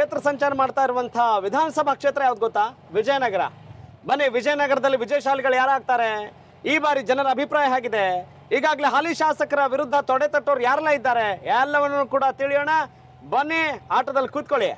ಕ್ಷೇತ್ರ ಸಂಚಾರ ಮಾಡ್ತಾ ಇರುವಂತಹ ವಿಧಾನಸಭಾ ಕ್ಷೇತ್ರ ಯಾವ್ದು ಗೊತ್ತಾ ವಿಜಯನಗರ ಬನ್ನಿ ವಿಜಯನಗರದಲ್ಲಿ ವಿಜಯಶಾಲಿಗಳು ಯಾರಾಗ್ತಾರೆ ಈ ಬಾರಿ ಜನರ ಅಭಿಪ್ರಾಯ ಹೇಗಿದೆ ಈಗಾಗಲೇ ಹಾಲಿ ಶಾಸಕರ ವಿರುದ್ಧ ತೊಡೆ ತಟ್ಟೋರು ಯಾರೆಲ್ಲ ಇದ್ದಾರೆ ಎಲ್ಲವನ್ನು ಕೂಡ ತಿಳಿಯೋಣ ಬನ್ನಿ ಆಟದಲ್ಲಿ ಕೂತ್ಕೊಳ್ಳಿ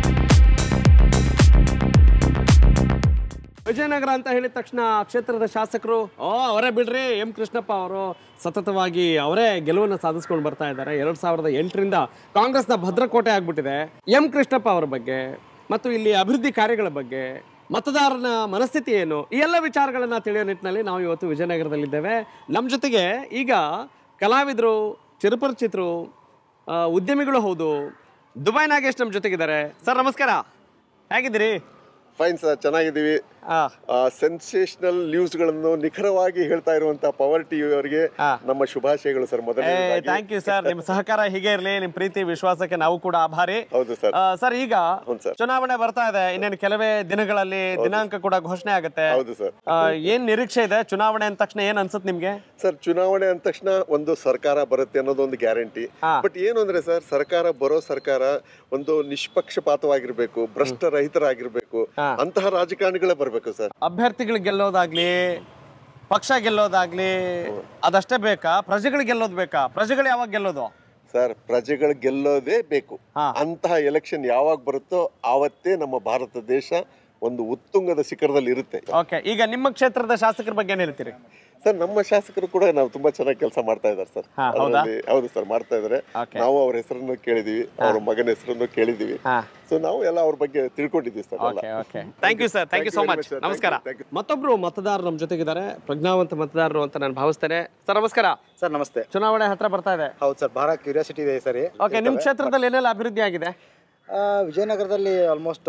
ವಿಜಯನಗರ ಅಂತ ಹೇಳಿದ ತಕ್ಷಣ ಕ್ಷೇತ್ರದ ಶಾಸಕರು ಓ ಅವರೇ ಬಿಡ್ರಿ ಎಂ ಕೃಷ್ಣಪ್ಪ ಅವರು ಸತತವಾಗಿ ಅವರೇ ಗೆಲುವನ್ನು ಸಾಧಿಸ್ಕೊಂಡು ಬರ್ತಾ ಇದ್ದಾರೆ ಎರಡ್ ಸಾವಿರದ ಎಂಟರಿಂದ ಕಾಂಗ್ರೆಸ್ನ ಭದ್ರಕೋಟೆ ಆಗ್ಬಿಟ್ಟಿದೆ ಎಂ ಕೃಷ್ಣಪ್ಪ ಅವರ ಬಗ್ಗೆ ಮತ್ತು ಇಲ್ಲಿ ಅಭಿವೃದ್ಧಿ ಕಾರ್ಯಗಳ ಬಗ್ಗೆ ಮತದಾರನ ಮನಸ್ಥಿತಿ ಏನು ಈ ಎಲ್ಲ ವಿಚಾರಗಳನ್ನ ತಿಳಿಯೋ ನಿಟ್ಟಿನಲ್ಲಿ ನಾವು ಇವತ್ತು ವಿಜಯನಗರದಲ್ಲಿದ್ದೇವೆ ನಮ್ಮ ಜೊತೆಗೆ ಈಗ ಕಲಾವಿದರು ಚಿರಪರಿಚಿತರು ಆ, ಉದ್ಯಮಿಗಳು ಹೌದು ದುಬೈ ನಾಗೇಶ್ ನಮ್ಮ ಜೊತೆಗಿದ್ದಾರೆ ಸರ್ ನಮಸ್ಕಾರ ಹೇಗಿದ್ದೀರಿ ಫೈನ್ ಸರ್ ಚೆನ್ನಾಗಿದ್ದೀವಿ ಆ, ಸೆನ್ಸೇಷನಲ್ ನ್ಯೂಸ್ಗಳನ್ನು ನಿಖರವಾಗಿ ಹೇಳ್ತಾ ಇರುವಂತ ಪವರ್ ಟಿವಿ ಅವರಿಗೆ ಹಾ. ನಮ್ಮ ಶುಭಾಶಯಗಳು ಸರ್ ಮೊದಲ ಥ್ಯಾಂಕ್ ಯು ಸರ್ ನಿಮ್ಮ ಸಹಕಾರ ಹೀಗೆ ಇರಲಿ ನಿಮ್ಮ ಪ್ರೀತಿ ವಿಶ್ವಾಸಕ್ಕೆ ನಾವು ಕೂಡ ಆಭಾರಿ ಹೌದು ಸರ್ ಆ, ಸರ್ ಈಗ ಹೌದು ಸರ್ ಚುನಾವಣೆ ಬರ್ತಾ ಇದೆ ಇನ್ನೇನು ಕೆಲವೇ ದಿನಗಳಲ್ಲಿ ದಿನಾಂಕ ಕೂಡ ಘೋಷಣೆ ಆಗುತ್ತೆ ಹೌದು ಸರ್ ಆ, ಏನ್ ನಿರೀಕ್ಷೆ ಇದೆ ಚುನಾವಣೆ ಅಂದ ತಕ್ಷಣ ಏನ್ ಅನ್ಸುತ್ತೆ ನಿಮ್ಗೆ ಸರ್ ಚುನಾವಣೆ ಅಂದ ತಕ್ಷಣ ಒಂದು ಸರ್ಕಾರ ಬರುತ್ತೆ ಅನ್ನೋದು ಒಂದು ಗ್ಯಾರಂಟಿ ಹಾ. ಬಟ್ ಏನು ಅಂದ್ರೆ ಸರ್ ಸರ್ಕಾರ ಬರೋ ಸರ್ಕಾರ ಒಂದು ನಿಷ್ಪಕ್ಷಪಾತವಾಗಿರ್ಬೇಕು ಭ್ರಷ್ಟರಹಿತರಾಗಿರ್ಬೇಕು ಹಾ. ಅಂತಹ ರಾಜಕಾರಣಿಗಳೇ ಬರ್ಬೇಕು ಸರ್ ಅಭ್ಯರ್ಥಿಗಳು ಗೆಲ್ಲೋದಾಗ್ಲಿ ಪಕ್ಷ ಗೆಲ್ಲೋದಾಗ್ಲಿ ಅದಷ್ಟೇ ಬೇಕಾ ಪ್ರಜೆಗಳು ಗೆಲ್ಲೋದು ಬೇಕಾ ಪ್ರಜೆಗಳು ಯಾವಾಗ ಗೆಲ್ಲೋದು ಸರ್ ಪ್ರಜೆಗಳು ಗೆಲ್ಲೋದೇ ಬೇಕು ಹಾ. ಅಂತಹ ಎಲೆಕ್ಷನ್ ಯಾವಾಗ ಬರುತ್ತೋ ಆವತ್ತೇ ನಮ್ಮ ಭಾರತ ದೇಶ ಒಂದು ಉತ್ತುಂಗದ ಶಿಖರದಲ್ಲಿ ಇರುತ್ತೆ ಓಕೆ ಈಗ ನಿಮ್ಮ ಕ್ಷೇತ್ರದ ಶಾಸಕರ ಬಗ್ಗೆ ಏನ್ ಹೇಳ್ತೀರಿ ಸರ್ ನಮ್ಮ ಶಾಸಕರು ಕೂಡ ನಾವು ತುಂಬಾ ಚೆನ್ನಾಗಿ ಕೆಲಸ ಮಾಡ್ತಾ ಇದ್ದಾರೆ ಸರ್ ಹಾ, ಹೌದಾ? ಅದ್ರಲ್ಲಿ- ಹೌದು ಸರ್ ಮಾಡ್ತಾ ಇದ್ದಾರೆ Okay. ನಾವು ಅವ್ರ ಹೆಸರನ್ನು ಕೇಳಿದೀವಿ ಅವ್ರ ಮಗನ ಹೆಸರನ್ನು ಕೇಳಿದೀವಿ ಹಾ ಸೊ ನಾವು ಎಲ್ಲ ಅವ್ರ ಬಗ್ಗೆ ತಿಳ್ಕೊಂಡಿದ್ದೀವಿ ಸರ್ ಎಲ್ಲ okay okay thank you sir thank you so very much much, sir. ನಮಸ್ಕಾರ Thank you, thank ಮತ್ತೊಬ್ರು ಮತದಾರರು ನಮ್ಮ ಜೊತೆಗಿದ್ದಾರೆ ಪ್ರಜ್ಞಾವಂತ ಮತದಾರರು ಅಂತ ನಾನು ಭಾವಿಸ್ತೇನೆ ಸರ್ ನಮಸ್ಕಾರ ಸರ್ ನಮಸ್ತೆ ಚುನಾವಣೆ ಹತ್ರ ಬರ್ತಾ ಇದೆ ಹೌದು ಸರ್ ಬಹಳ ಕ್ಯೂರಿಯಾಸಿಟಿ ಇದೆ ಈ ಸರಿ ಓಕೆ ನಿಮ್ಮ ಕ್ಷೇತ್ರದಲ್ಲಿ ಏನೆಲ್ಲ ಅಭಿವೃದ್ಧಿ ಆಗಿದೆ ಆ, ವಿಜಯನಗರದಲ್ಲಿ ಆಲ್ಮೋಸ್ಟ್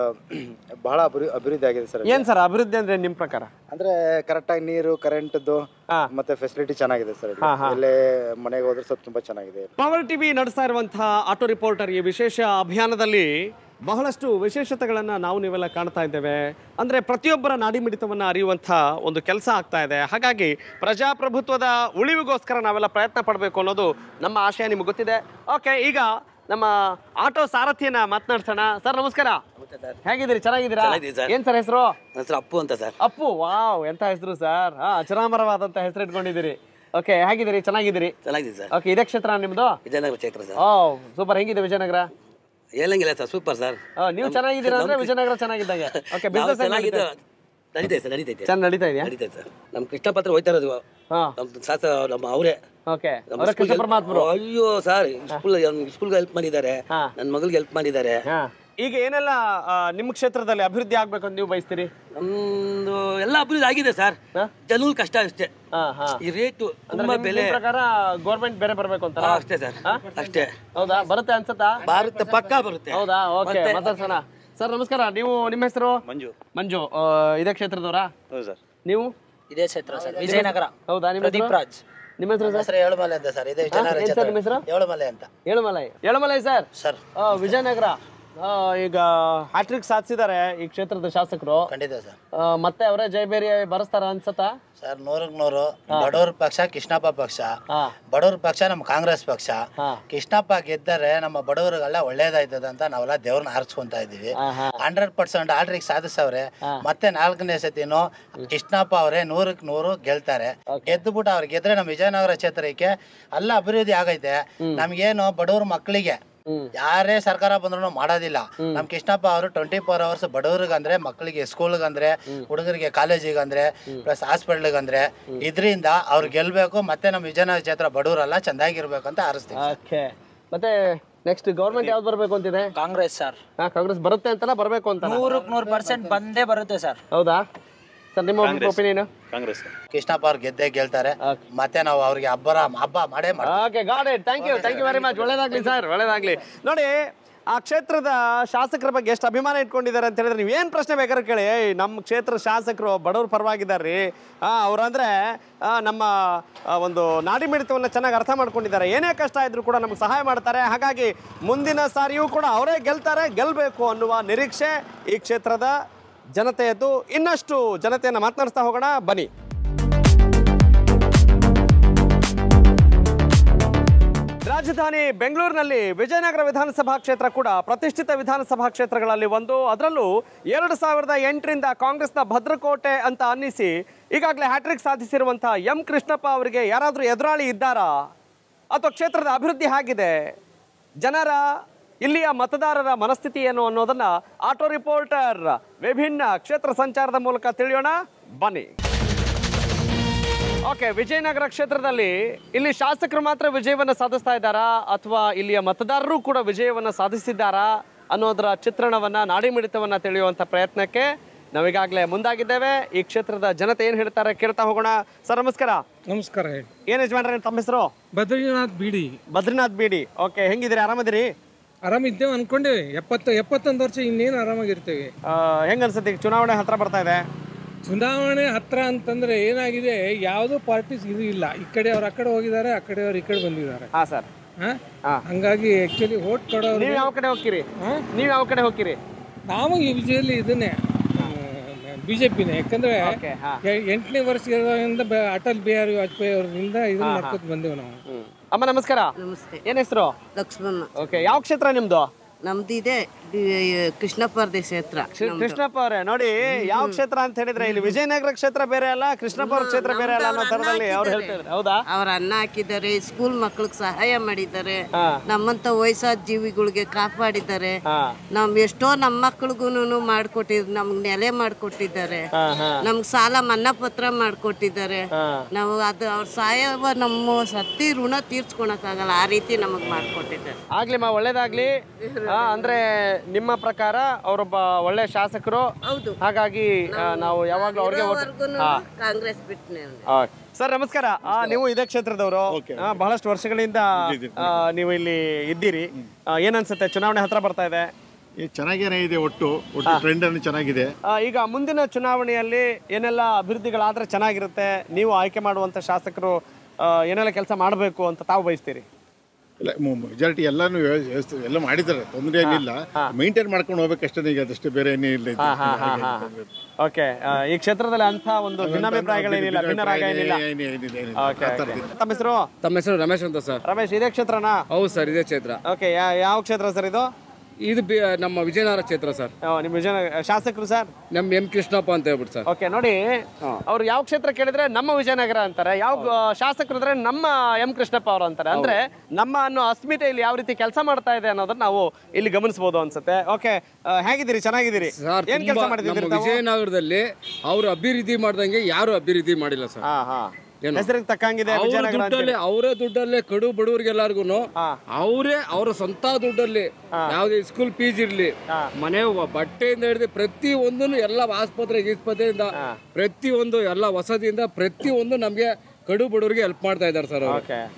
ಬಹಳ ಅಭಿವೃ- ಅಭಿವೃದ್ಧಿ ಆಗಿದೆ ಸರ್ ಏನ್ ಸರ್ ಅಭಿವೃದ್ಧಿ ಅಂದ್ರೆ ನಿಮ್ ಪ್ರಕಾರ ಅಂದ್ರೆ ಕರೆಕ್ಟಾಗಿ ನೀರು ಕರೆಂಟ್ದು ಹಾ. ಮತ್ತೆ ಫೆಸಿಲಿಟಿ ಚೆನ್ನಾಗಿದೆ ಸರ್ ಇಲ್ಲಿ. ಹಾ, ಹಾ. ಎಲ್ಲೇ ಮನೆಗೆ ಹೋದ್ರೆ ಸ್ವಲ್ಪ ತುಂಬಾ ಚೆನ್ನಾಗಿದೆ ಪವರ್ ಟಿವಿ ನಡೆಸ್ತಾ ಇರುವಂತಹ ಆಟೋ ರಿಪೋರ್ಟರ್ ಈ ವಿಶೇಷ ಅಭಿಯಾನದಲ್ಲಿ ಬಹಳಷ್ಟು ವಿಶೇಷತೆಗಳನ್ನ ನಾವು ನೀವೆಲ್ಲ ಕಾಣ್ತಾ ಇದ್ದೇವೆ ಅಂದ್ರೆ ಪ್ರತಿಯೊಬ್ಬರ ನಾಡಿ ಮಿಡಿತವನ್ನ ಅರಿಯುವಂತಹ ಒಂದು ಕೆಲಸ ಆಗ್ತಾ ಇದೆ ಹಾಗಾಗಿ ಪ್ರಜಾಪ್ರಭುತ್ವದ ಉಳಿವಿಗೋಸ್ಕರ ನಾವೆಲ್ಲ ಪ್ರಯತ್ನ ಪಡಬೇಕು ಅನ್ನೋದು ನಮ್ಮ ಆಶಯ ನಿಮ್ಗೆ ಗೊತ್ತಿದೆ ಓಕೆ ಈಗ ನಮ್ಮ ಆಟೋ ಸಾರಥಿಯನ್ನ ಮಾತನಾಡ್ಸೋಣ ಸರ್ ನಮಸ್ಕಾರ ಹೇಗಿದ್ದೀರಿ ಚೆನ್ನಾಗಿದ್ದೀರಾ ಚೆನ್ನಾಗಿದ್ದೀನಿ ಸರ್. ಏನ್ ಸರ್ ಹೆಸರು ನನ್ನ ಹೆಸರು ಅಪ್ಪು ಅಂತ ಸರ್ ಅಪ್ಪು ವಾವ್ ಎಂತ ಹೆಸರು ಸರ್ ಹಾ ಅಚರಾಮರವಾದಂತ ಹೆಸರು ಇಟ್ಕೊಂಡಿದ್ದೀರಿ ಓಕೆ ಹೇಗಿದ್ದೀರಿ ಚೆನ್ನಾಗಿದ್ದೀರಿ ಚೆನ್ನಾಗಿದೆ ಸರ್ ಓಕೆ ಇದೇ ಕ್ಷೇತ್ರ ನಿಮ್ದು ವಿಜಯನಗರ ಕ್ಷೇತ್ರ ಸರ್ ಓ ಸೂಪರ್ ಹೆಂಗಿದೆ ವಿಜಯನಗರ ಹೇಳಂಗಿಲ್ಲ ಸರ್ ಸೂಪರ್ ಸರ್ ಆ, ನೀವು ಚೆನ್ನಾಗಿದ್ದೀರಾ ಅಂದ್ರೆ ವಿಜಯನಗರ ಚೆನ್ನಾಗಿದ್ದಂಗೆ ಓಕೆ ನಾವು ಬಿಸ್ನೆಸ್ ಚೆನ್ನಾಗಿದ್ದು ನಡೀತೈತೆ ಸರ್ ನಡೀತೈತೆ ಚೆನ್ನಾಗಿ ನಡೀತಾ ಇದೆಯಾ ನಡೀತೈತೆ ಸರ್ ನಮ್ಮ ಕೃಷ್ಣ ಪತ್ರ ಹೋಯ್ತಾ ಇರೋದು ಹಾ ನಮ್ಮ ಶಾಸ ನಮ್ಮ ಅವರೇ ಓಕೆ ನಮ್ಮ ಅವರ ಕೃಷ್ಣ ಸ್ಕೂಲ್ಗೆ- ಪರಮಾತ್ಮರು ಅಯ್ಯೋ ಸರ್ ಸ್ಕೂಲ್ ಸ್ಕೂಲ್ಗೆ ಹೆಲ್ಪ್ ಮಾಡಿದ್ದಾರೆ ಹಾ. ನನ್ನ ಮಗಳಿಗೆ ಹೆಲ್ಪ್ ಮಾಡಿದ್ದಾರೆ ಹಾ ಈಗ ಏನೆಲ್ಲ ಆ, ನಿಮ್ಮ ಕ್ಷೇತ್ರದಲ್ಲಿ ಅಭಿವೃದ್ಧಿ ಆಗ್ಬೇಕು ಅಂತ ನೀವು ಬಯಸ್ತೀರಿ ನಮ್ದು ಎಲ್ಲ ಅಭಿವೃದ್ಧಿ ಆಗಿದೆ ಸರ್ ಹಾ? ಜನಗಳು ಕಷ್ಟ ಅಷ್ಟೇ ಹಾ ಹಾ ಈ ರೇಟು ಅಂದ್ರೆ ತುಂಬಾ ನಿಮ್- ಬೆಲೆ ನಿಮ್ ಪ್ರಕಾರ ಗೌರ್ಮೆಂಟ್ ಬೇರೆ ಬರ್ಬೇಕು ಅಂತ ಹಾ, ಅಷ್ಟೇ ಸರ್ ಅಷ್ಟೇ ಹೌದಾ ಬರುತ್ತೆ ಅನ್ಸತ್ತಾ ಭಾರತ ಪಕ್ಕ ಬರುತ್ತೆ ಹೌದಾ ಓಕೆ ಮತ್ತೆ- ಮಾತಾಡ್ಸೋಣ ಸರ್ ನಮಸ್ಕಾರ ನೀವು ನಿಮ್ಮ ಹೆಸರು ಮಂಜು ಮಂಜು ಆ, ಇದೇ ಕ್ಷೇತ್ರದವರಾ ಹೌದು ಸರ್ ನೀವು ಇದೇ ಕ್ಷೇತ್ರ ಸರ್ ವಿಜಯನಗರ ಹೌದಾ ನಿಮ್ಮ ಪ್ರದೀಪ್ ಹೆಸರು? ರಾಜ್ ನಿಮ್ಮ ಹೆಸರು ಸರ್ ಹೆಸರು ಏಳುಮಲೆ ಅಂತ ಸರ್ ಇದೇ ವಿಜಯನಗರ ಏನ್ ಸರ್ ಕ್ಷೇತ್ರ ನಿಮ್ಮ ಹೆಸರು? ಏಳುಮಲೆ ಅಂತ ಏಳುಮಲೈ ಏಳುಮಲೈ ಸರ್ ಸರ್ ಆ, ವಿಜಯನಗರ ಆ, ಈಗ ಹ್ಯಾಟ್ರಿಕ್ ಸಾಧಿಸಿದ್ದಾರೆ ಈ ಕ್ಷೇತ್ರದ ಶಾಸಕರು ಖಂಡಿತ ಸರ್ ಆ, ಮತ್ತೆ ಅವರೇ ಜಯಬೇರಿ ಬರಸ್ತಾರ ಅನ್ಸತ್ತಾ ಸರ್ ನೂರಕ್ಕೆ ನೂರು ಬಡವ್ರ ಪಕ್ಷ ಕೃಷ್ಣಪ್ಪ ಪಕ್ಷ ಹಾ ಬಡವ್ರ ಪಕ್ಷ ನಮ್ಮ ಕಾಂಗ್ರೆಸ್ ಪಕ್ಷ ಹಾ. ಕೃಷ್ಣಪ್ಪ ಗೆದ್ದರೆ ನಮ್ಮ ಬಡವರಿಗೆಲ್ಲ ಒಳ್ಳೇದಾಯ್ತದ ಅಂತ ನಾವೆಲ್ಲ ದೇವ್ರನ್ನ ಆರಿಸ್ಕೊಂತ ಇದೀವಿ ಹಾ, ಹಾ. ಹಂಡ್ರೆಡ್ ಪರ್ಸೆಂಟ್ ಆಲ್ರೆಡಿ ಸಾಧಿಸವ್ರೆ ಮತ್ತೆ ನಾಲ್ಕನೇ ಸತಿನೂ ಕೃಷ್ಣಪ್ಪ ಅವರೇ ನೂರಕ್ಕೆ ನೂರು ಗೆಲ್ತಾರೆ ಗೆದ್ದುಬಿಟ್ಟು ಅವ್ರು ಗೆದ್ರೆ ನಮ್ಮ ವಿಜಯನಗರ ಕ್ಷೇತ್ರಕ್ಕೆ ಎಲ್ಲ ಅಭಿವೃದ್ಧಿ ಆಗೈತೆ ನಮ್ಗೇನು ಬಡವ್ರ ಮಕ್ಕಳಿಗೆ ಯಾರೇ ಸರ್ಕಾರ ಬಂದ್ರು ಮಾಡೋದಿಲ್ಲ ನಮ್ ಕೃಷ್ಣಪ್ಪ ಅವರು ಟ್ವೆಂಟಿ ಫೋರ್ ಅವರ್ಸ್ ಬಡವ್ರಿಗಂದ್ರೆ ಮಕ್ಕಳಿಗೆ ಸ್ಕೂಲ್ಗಂದ್ರೆ ಹುಡುಗರಿಗೆ ಕಾಲೇಜಿಗಂದ್ರೆ ಪ್ಲಸ್ ಹಾಸ್ಪಿಟ್ಲಿಗಂದ್ರೆ ಇದರಿಂದ ಅವ್ರು ಗೆಲ್ಬೇಕು ಮತ್ತೆ ನಮ್ಮ ವಿಜಯನಗರ ಕ್ಷೇತ್ರ ಬಡವರೆಲ್ಲ ಚೆಂದಾಗಿರ್ಬೇಕು ಅಂತ ಹಾರಿಸ್ತೀವಿ ಓಕೆ ಮತ್ತೆ ನೆಕ್ಸ್ಟ್ ಗೌರ್ಮೆಂಟ್ ಯಾವ್ದು ಬರಬೇಕು ಅಂತಿದೆ ಕಾಂಗ್ರೆಸ್ ಸರ್ ಹಾ ಕಾಂಗ್ರೆಸ್ ಬರುತ್ತೆ ಅಂತಲ್ಲ ಬರಬೇಕು ಅಂತ ನೂರಕ್ಕೆ ನೂರು ಪರ್ಸೆಂಟ್ ಬಂದೇ ಬರುತ್ತೆ ಸರ್ ಹೌದಾ ಸರ್ ನಿಮ್ಮ ಒಪಿನಿಯನ್ ಕಾಂಗ್ರೆಸ್ ಕೃಷ್ಣಪ್ಪ ಅವ್ರು ಗೆದ್ದೇ ಗೆಲ್ತಾರೆ ಮತ್ತೆ ನಾವು ಅವ್ರಿಗೆ ಹಬ್ಬರ ಹಬ್ಬ ಮಾಡೇ ಮಾಡ್ತೀವಿ okay got it thank you thank you very much ಒಳ್ಳೇದಾಗ್ಲಿ ಸರ್ ಒಳ್ಳೇದಾಗ್ಲಿ ನೋಡಿ ಆ ಕ್ಷೇತ್ರದ ಶಾಸಕರ ಬಗ್ಗೆ ಎಷ್ಟು ಅಭಿಮಾನ ಇಟ್ಕೊಂಡಿದ್ದಾರೆ ಅಂತ ಹೇಳಿದ್ರೆ ನೀವು ಏನು ಪ್ರಶ್ನೆ ಬೇಕಾದ್ರೆ ಕೇಳಿ ಏಯ್, ನಮ್ಮ ಕ್ಷೇತ್ರ ಶಾಸಕರು ಬಡವ್ರ ಪರವಾಗಿದ್ದಾರೆ ರೀ ಅವರಂದ್ರೆ ನಮ್ಮ ಆ, ಒಂದು ನಾಡಿ ಮಿಡಿತವನ್ನು ಚೆನ್ನಾಗಿ ಅರ್ಥ ಮಾಡ್ಕೊಂಡಿದ್ದಾರೆ ಏನೇ ಕಷ್ಟ ಇದ್ರೂ ಕೂಡ ನಮಗೆ ಸಹಾಯ ಮಾಡ್ತಾರೆ ಹಾಗಾಗಿ ಮುಂದಿನ ಸಾರಿಯೂ ಕೂಡ ಅವರೇ ಗೆಲ್ತಾರೆ ಗೆಲ್ಲಬೇಕು ಅನ್ನುವ ನಿರೀಕ್ಷೆ ಈ ಕ್ಷೇತ್ರದ ಜನತೆಯದ್ದು ಇನ್ನಷ್ಟು ಜನತೆಯನ್ನು ಮಾತನಾಡಿಸ್ತಾ ಹೋಗೋಣ ಬನ್ನಿ ರಾಜ ರಾಜಧಾನಿ ಬೆಂಗಳೂರಿನಲ್ಲಿ ವಿಜಯನಗರ ವಿಧಾನಸಭಾ ಕ್ಷೇತ್ರ ಕೂಡ ಪ್ರತಿಷ್ಠಿತ ವಿಧಾನಸಭಾ ಕ್ಷೇತ್ರಗಳಲ್ಲಿ ಒಂದು ಅದರಲ್ಲೂ ಎರಡು ಸಾವಿರದ ಎಂಟರಿಂದ ಕಾಂಗ್ರೆಸ್ನ ಭದ್ರಕೋಟೆ ಅಂತ ಅನ್ನಿಸಿ ಈಗಾಗಲೇ ಹ್ಯಾಟ್ರಿಕ್ ಸಾಧಿಸಿರುವಂತಹ ಎಂ ಕೃಷ್ಣಪ್ಪ ಅವರಿಗೆ ಯಾರಾದರೂ ಎದುರಾಳಿ ಇದ್ದಾರಾ ಅಥವಾ ಕ್ಷೇತ್ರದ ಅಭಿವೃದ್ಧಿ ಹೇಗಿದೆ ಜನರ ಇಲ್ಲಿಯ ಮತದಾರರ ಮನಸ್ಥಿತಿ ಏನು ಅನ್ನೋದನ್ನ ಆಟೋ ರಿಪೋರ್ಟರ್ ವಿಭಿನ್ನ ಕ್ಷೇತ್ರ ಸಂಚಾರದ ಮೂಲಕ ತಿಳಿಯೋಣ ಬನ್ನಿ ಓಕೆ ವಿಜಯನಗರ ಕ್ಷೇತ್ರದಲ್ಲಿ ಇಲ್ಲಿ ಶಾಸಕರು ಮಾತ್ರ ವಿಜಯವನ್ನು ಸಾಧಿಸ್ತಾ ಇದ್ದಾರಾ ಅಥವಾ ಇಲ್ಲಿಯ ಮತದಾರರು ಕೂಡ ವಿಜಯವನ್ನು ಸಾಧಿಸಿದ್ದಾರಾ ಅನ್ನೋದರ ಚಿತ್ರಣವನ್ನ ನಾಡಿ ಮಿಡಿತವನ್ನ ತಿಳಿಯುವಂತ ಪ್ರಯತ್ನಕ್ಕೆ ನಾವೀಗಾಗಲೇ ಮುಂದಾಗಿದ್ದೇವೆ ಈ ಕ್ಷೇತ್ರದ ಜನತೆ ಏನು ಹೇಳ್ತಾರೆ ಕೇಳ್ತಾ ಹೋಗೋಣ ಸರ್ ನಮಸ್ಕಾರ ನಮಸ್ಕಾರ ಹೇಳಿ ಏನ್ ಯಜಮಾನ್ರೆ ತಮ್ಮ ಹೆಸರು ಬದ್ರಿನಾಥ್ ಬಿಡಿ ಬದ್ರಿನಾಥ್ ಬಿಡಿ ಓಕೆ ಹೆಂಗಿದ್ದೀರಿ ಆರಾಮದಿರಿ ಆರಾಮಿದ್ದೇವೆ ಅನ್ಕೊಂಡೇವಿ ಎಪ್ಪತ್ತು ಎಪ್ಪತ್ತೊಂದು ವರ್ಷ ಇನ್ನೇನು ಆರಾಮಾಗಿರ್ತೇವೆ ಆ, ಹೆಂಗ್ ಅನ್ಸುತ್ತೆ ಈಗ ಚುನಾವಣೆ ಹತ್ರ ಬರ್ತಾ ಇದೆ ಚುನಾವಣೆ ಹತ್ರ ಅಂತಂದ್ರೆ ಏನಾಗಿದೆ ಯಾವುದೋ ಪಾರ್ಟೀಸ್ ಇದು ಇಲ್ಲ ಈ ಕಡೆ ಅವ್ರು ಆ ಕಡೆ ಹೋಗಿದ್ದಾರೆ ಆ ಕಡೆ ಅವ್ರು ಈ ಕಡೆ ಬಂದಿದ್ದಾರೆ ಹಾ ಸರ್ ಹಾ? ಹಾ. ಹಂಗಾಗಿ ಆಕ್ಚುಲಿ ಓಟ್ ಕೊಡೋರು ನೀವ್ ಯಾವ ಕಡೆ ಹೋಗ್ತೀರಿ ಹಾ? ನೀವ್ ಯಾವ ಕಡೆ ಹೋಗ್ತೀರಿ ನಾವು ಈ ವಿಜಯಲ್ಲಿ ಇದನ್ನೇ ಬಿಜೆಪಿನೇ ಯಾಕಂದ್ರೆ ಓಕೆ ಹಾ ಎ- ಎಂಟನೇ ವರ್ಷದಿಂದ ಬ- ಅಟಲ್ ಬಿಹಾರಿ ವಾಜಪೇಯಿ ಅವರಿಂದ ಇದನ್ನ ಮಾಡ್ಕೊತ ಬಂದೇವು ನಾವು ಹ್ಮ್. ಅಮ್ಮ ನಮಸ್ಕಾರ ನಮಸ್ತೆ ಏನ್ ಹೆಸರು ಲಕ್ಷ್ಮಣ ಓಕೆ ಯಾವ ಕ್ಷೇತ್ರ ನಿಮ್ದು ನಮ್ದು ಇದೆ ಡಿ- ಕೃಷ್ಣಪ್ಪರ್ದೆ ಕ್ಷೇತ್ರ ಕೃ- ಕೃಷ್ಣಪ್ಪ ಅವರೇ ನೋಡಿ ಯಾವ ಕ್ಷೇತ್ರ ಅಂತ ಹೇಳಿದ್ರೆ ಇಲ್ಲಿ ವಿಜಯನಗರ ಕ್ಷೇತ್ರ ಬೇರೆ ಅಲ್ಲ ಕೃಷ್ಣಪ್ಪ ಅವ್ರ ಕ್ಷೇತ್ರ ಬೇರೆ ಅಲ್ಲ ಅನ್ನೋ ತರದಲ್ಲಿ ಅವ್ರು ಹೇಳ್ತಾ ಇದ್ದಾರೆ ಹೌದಾ ಅವ್ರ ಅನ್ನ ಹಾಕಿದ್ದಾರೆ ಸ್ಕೂಲ್ ಮಕ್ಳಿಗೆ ಸಹಾಯ ಮಾಡಿದ್ದಾರೆ ಹಾ. ನಮ್ಮಂತ ವಯಸ್ಸಾದ ಜೀವಿಗಳಿಗೆ ಕಾಪಾಡಿದ್ದಾರೆ ಹಾ ನಮ್ ಎಷ್ಟೋ ನಮ್ಮ ಮಕ್ಳಿಗೂನು ಮಾಡ್ಕೊಟ್ಟಿದ್ರು ನಮ್ಗೆ ನೆಲೆ ಮಾಡ್ಕೊಟ್ಟಿದ್ದಾರೆ ಹಾ ಹಾ ನಮ್ಗೆ ಸಾಲ ಮನ್ನಾ ಪತ್ರ ಮಾಡ್ಕೊಟ್ಟಿದ್ದಾರೆ ಹಾ. ನಾವು ಅದು ಅವ್ರ ಸಹಾಯವ ನಮ್ಮ ಸತ್ತಿ ಋಣ ತೀರ್ಸ್ಕೊಳಕ್ಕಾಗಲ್ಲ ಆ ರೀತಿ ನಮಗ್ ಮಾಡ್ಕೊಟ್ಟಿದ್ದಾರೆ ಆಗ್ಲಿಮ್ಮ ಒಳ್ಳೇದಾಗ್ಲಿ ಆ, ಅಂದ್ರೆ ನಿಮ್ಮ ಪ್ರಕಾರ ಅವರೊಬ್ಬ ಒಳ್ಳೆ ಶಾಸಕರು ಹೌದು ಹಾಗಾಗಿ ಆ, ನಾವು ಯಾವಾಗ್ಲೂ ಅವ್ರಿಗೆ vote- ಇರೋವರ್ಗೂನು ಹಾ ಕಾಂಗ್ರೆಸ್ ಬಿಟ್ಟನೆ ಓಕೆ. ಸರ್ ನಮಸ್ಕಾರ ಆ, ನೀವು ಇದೇ ಕ್ಷೇತ್ರದವರು ಆ, ಬಹಳಷ್ಟು ವರ್ಷಗಳಿಂದ ಆ, ನೀವು ಇಲ್ಲಿ ಇದ್ದೀರಿ ಆ, ಏನ್ ಅನ್ಸುತ್ತೆ ಚುನಾವಣೆ ಹತ್ರ ಬರ್ತಾ ಇದೆ ಈ ಚೆನ್ನಾಗೇನೆ ಇದೆ ಒಟ್ಟು ಒಟ್ಟು ಟ್ರೆಂಡ್ ಅನ್ನು ಚೆನ್ನಾಗಿದೆ ಆ, ಈಗ ಮುಂದಿನ ಚುನಾವಣೆಯಲ್ಲಿ ಏನೆಲ್ಲ ಅಭಿವೃದ್ಧಿಗಳಾದ್ರೆ ಚೆನ್ನಾಗಿರುತ್ತೆ ನೀವು ಆಯ್ಕೆ ಮಾಡುವಂತ ಶಾಸಕರು ಆ, ಏನೆಲ್ಲ ಕೆಲಸ ಮಾಡಬೇಕು ಅಂತ ತಾವು ಬಯಸ್ತೀರಿ ಇಲ್ಲ ಮೆಜಾರಿಟಿ ಎಲ್ಲಾನು ವ್ಯವ- ವ್ಯವಸ್ಥೆ ಎಲ್ಲ ಮಾಡಿದ್ದಾರೆ ತೊಂದರೆ ಏನಿಲ್ಲ ಮೈಂಟೈನ್ ಮಾಡ್ಕೊಂಡು ಹೋಗ್ಬೇಕಷ್ಟೇ ಈಗ ಅದಷ್ಟೇ ಬೇರೆ ಏನಿಲ್ಲ ಇದು. ಹಾಗೆ ಓಕೆ ಈ ಕ್ಷೇತ್ರದಲ್ಲಿ ಅಂತ ಒಂದು ಭಿನ್ನಾಭಿಪ್ರಾಯಗಳೇನಿಲ್ಲ ಭಿನ್ನರಾಗ ಏನಿಲ್ಲ ಏನಿಲ್ಲ, ಏನಿಲ್ಲ, ಏನಿಲ್ಲ. ಓಕೆ ಆ ಥರದ್ದು ಇಲ್ಲ. ತಮ್ಮ ಹೆಸರು ತಮ್ಮ ಹೆಸರು ರಮೇಶ್ ಅಂತ ಸರ್ ರಮೇಶ್ ಇದೇ ಕ್ಷೇತ್ರನಾ ಹೌದು ಸರ್ ಇದೇ ಕ್ಷೇತ್ರ ಓಕೆ ಯಾವ ಕ್ಷೇತ್ರ ಸರ್ ಇದು ಇದು ಬಿ- ನಮ್ಮ ವಿಜಯನಗರ ಕ್ಷೇತ್ರ ಸರ್ ಆ, ನಿಮ್ಮ ವಿಜಯ ಶಾಸಕರು ಸರ್ ನಮ್ಮ ಎಂ ಕೃಷ್ಣಪ್ಪ ಅಂತ ಹೇಳ್ಬಿಟ್ಟು ಸರ್ ಓಕೆ ನೋಡಿ ಅವ್ರು ಯಾವ ಕ್ಷೇತ್ರ ಕೇಳಿದ್ರೆ ನಮ್ಮ ವಿಜಯನಗರ ಅಂತಾರೆ ಯಾವ ಆ, ಶಾಸಕರು ಇದ್ರೆ ನಮ್ಮ ಎಂ ಕೃಷ್ಣಪ್ಪ ಅವರು ಅಂತಾರೆ ಅಂದ್ರೆ ನಮ್ಮ ಅನ್ನೋ ಅಸ್ಮಿತೆ ಇಲ್ಲಿ ಯಾವ ರೀತಿ ಕೆಲಸ ಮಾಡ್ತಾ ಇದೆ ಅನ್ನೋದನ್ನ ನಾವು ಇಲ್ಲಿ ಗಮನಿಸಬಹುದು ಅನ್ಸುತ್ತೆ ಓಕೆ ಹೇಗಿದ್ದೀರಿ ಚೆನ್ನಾಗಿದ್ದೀರಿ ಸರ್ ಏನ್ ಕೆಲಸ ತುಂಬಾ ಮಾಡಿದ್ದೀರಿ ನಮ್ಮ ವಿಜಯನಗರದಲ್ಲಿ ಅವ್ರು ಅಭಿವೃದ್ಧಿ ಮಾಡ್ದಂಗೆ ಯಾರು ಅಭಿವೃದ್ಧಿ ಮಾಡಿಲ್ಲ ಸರ್ ಹಾ ಹಾ ಏನು? ಹೆಸರಿಗೆ ತಕ್ಕಂಗಿದೆ ಅವ್ರ ವಿಜಯನಗರ ಅಂತ ದುಡ್ಡಲ್ಲಿ ಅವರೇ ದುಡ್ಡಲ್ಲೇ ಕಡು ಬಡವರಿಗೆಲ್ಲರಿಗೂ ಅವರೇ ಅವರ ಸ್ವಂತ ದುಡ್ಡಲ್ಲಿ ಯಾವ್ದೇ ಸ್ಕೂಲ್ ಫೀಸ್ ಇರ್ಲಿ ಮನೆ ವ- ಬಟ್ಟೆಯಿಂದ ಹಿಡಿದು ಪ್ರತಿ ಒಂದನ್ನು ಎಲ್ಲ ಆಸ್ಪತ್ರೆ ಗೀಸ್ಪತ್ರೆಯಿಂದ ಪ್ರತಿ ಒಂದು ಎಲ್ಲ ವಸತಿಯಿಂದ ಪ್ರತಿ ಒಂದು ನಮ್ಗೆ ಕಡು ಬಡವರಿಗೆ ಹೆಲ್ಪ್ ಮಾಡ್ತಾ ಇದ್ದಾರೆ ಸರ್ ಅವರು ಓಕೆ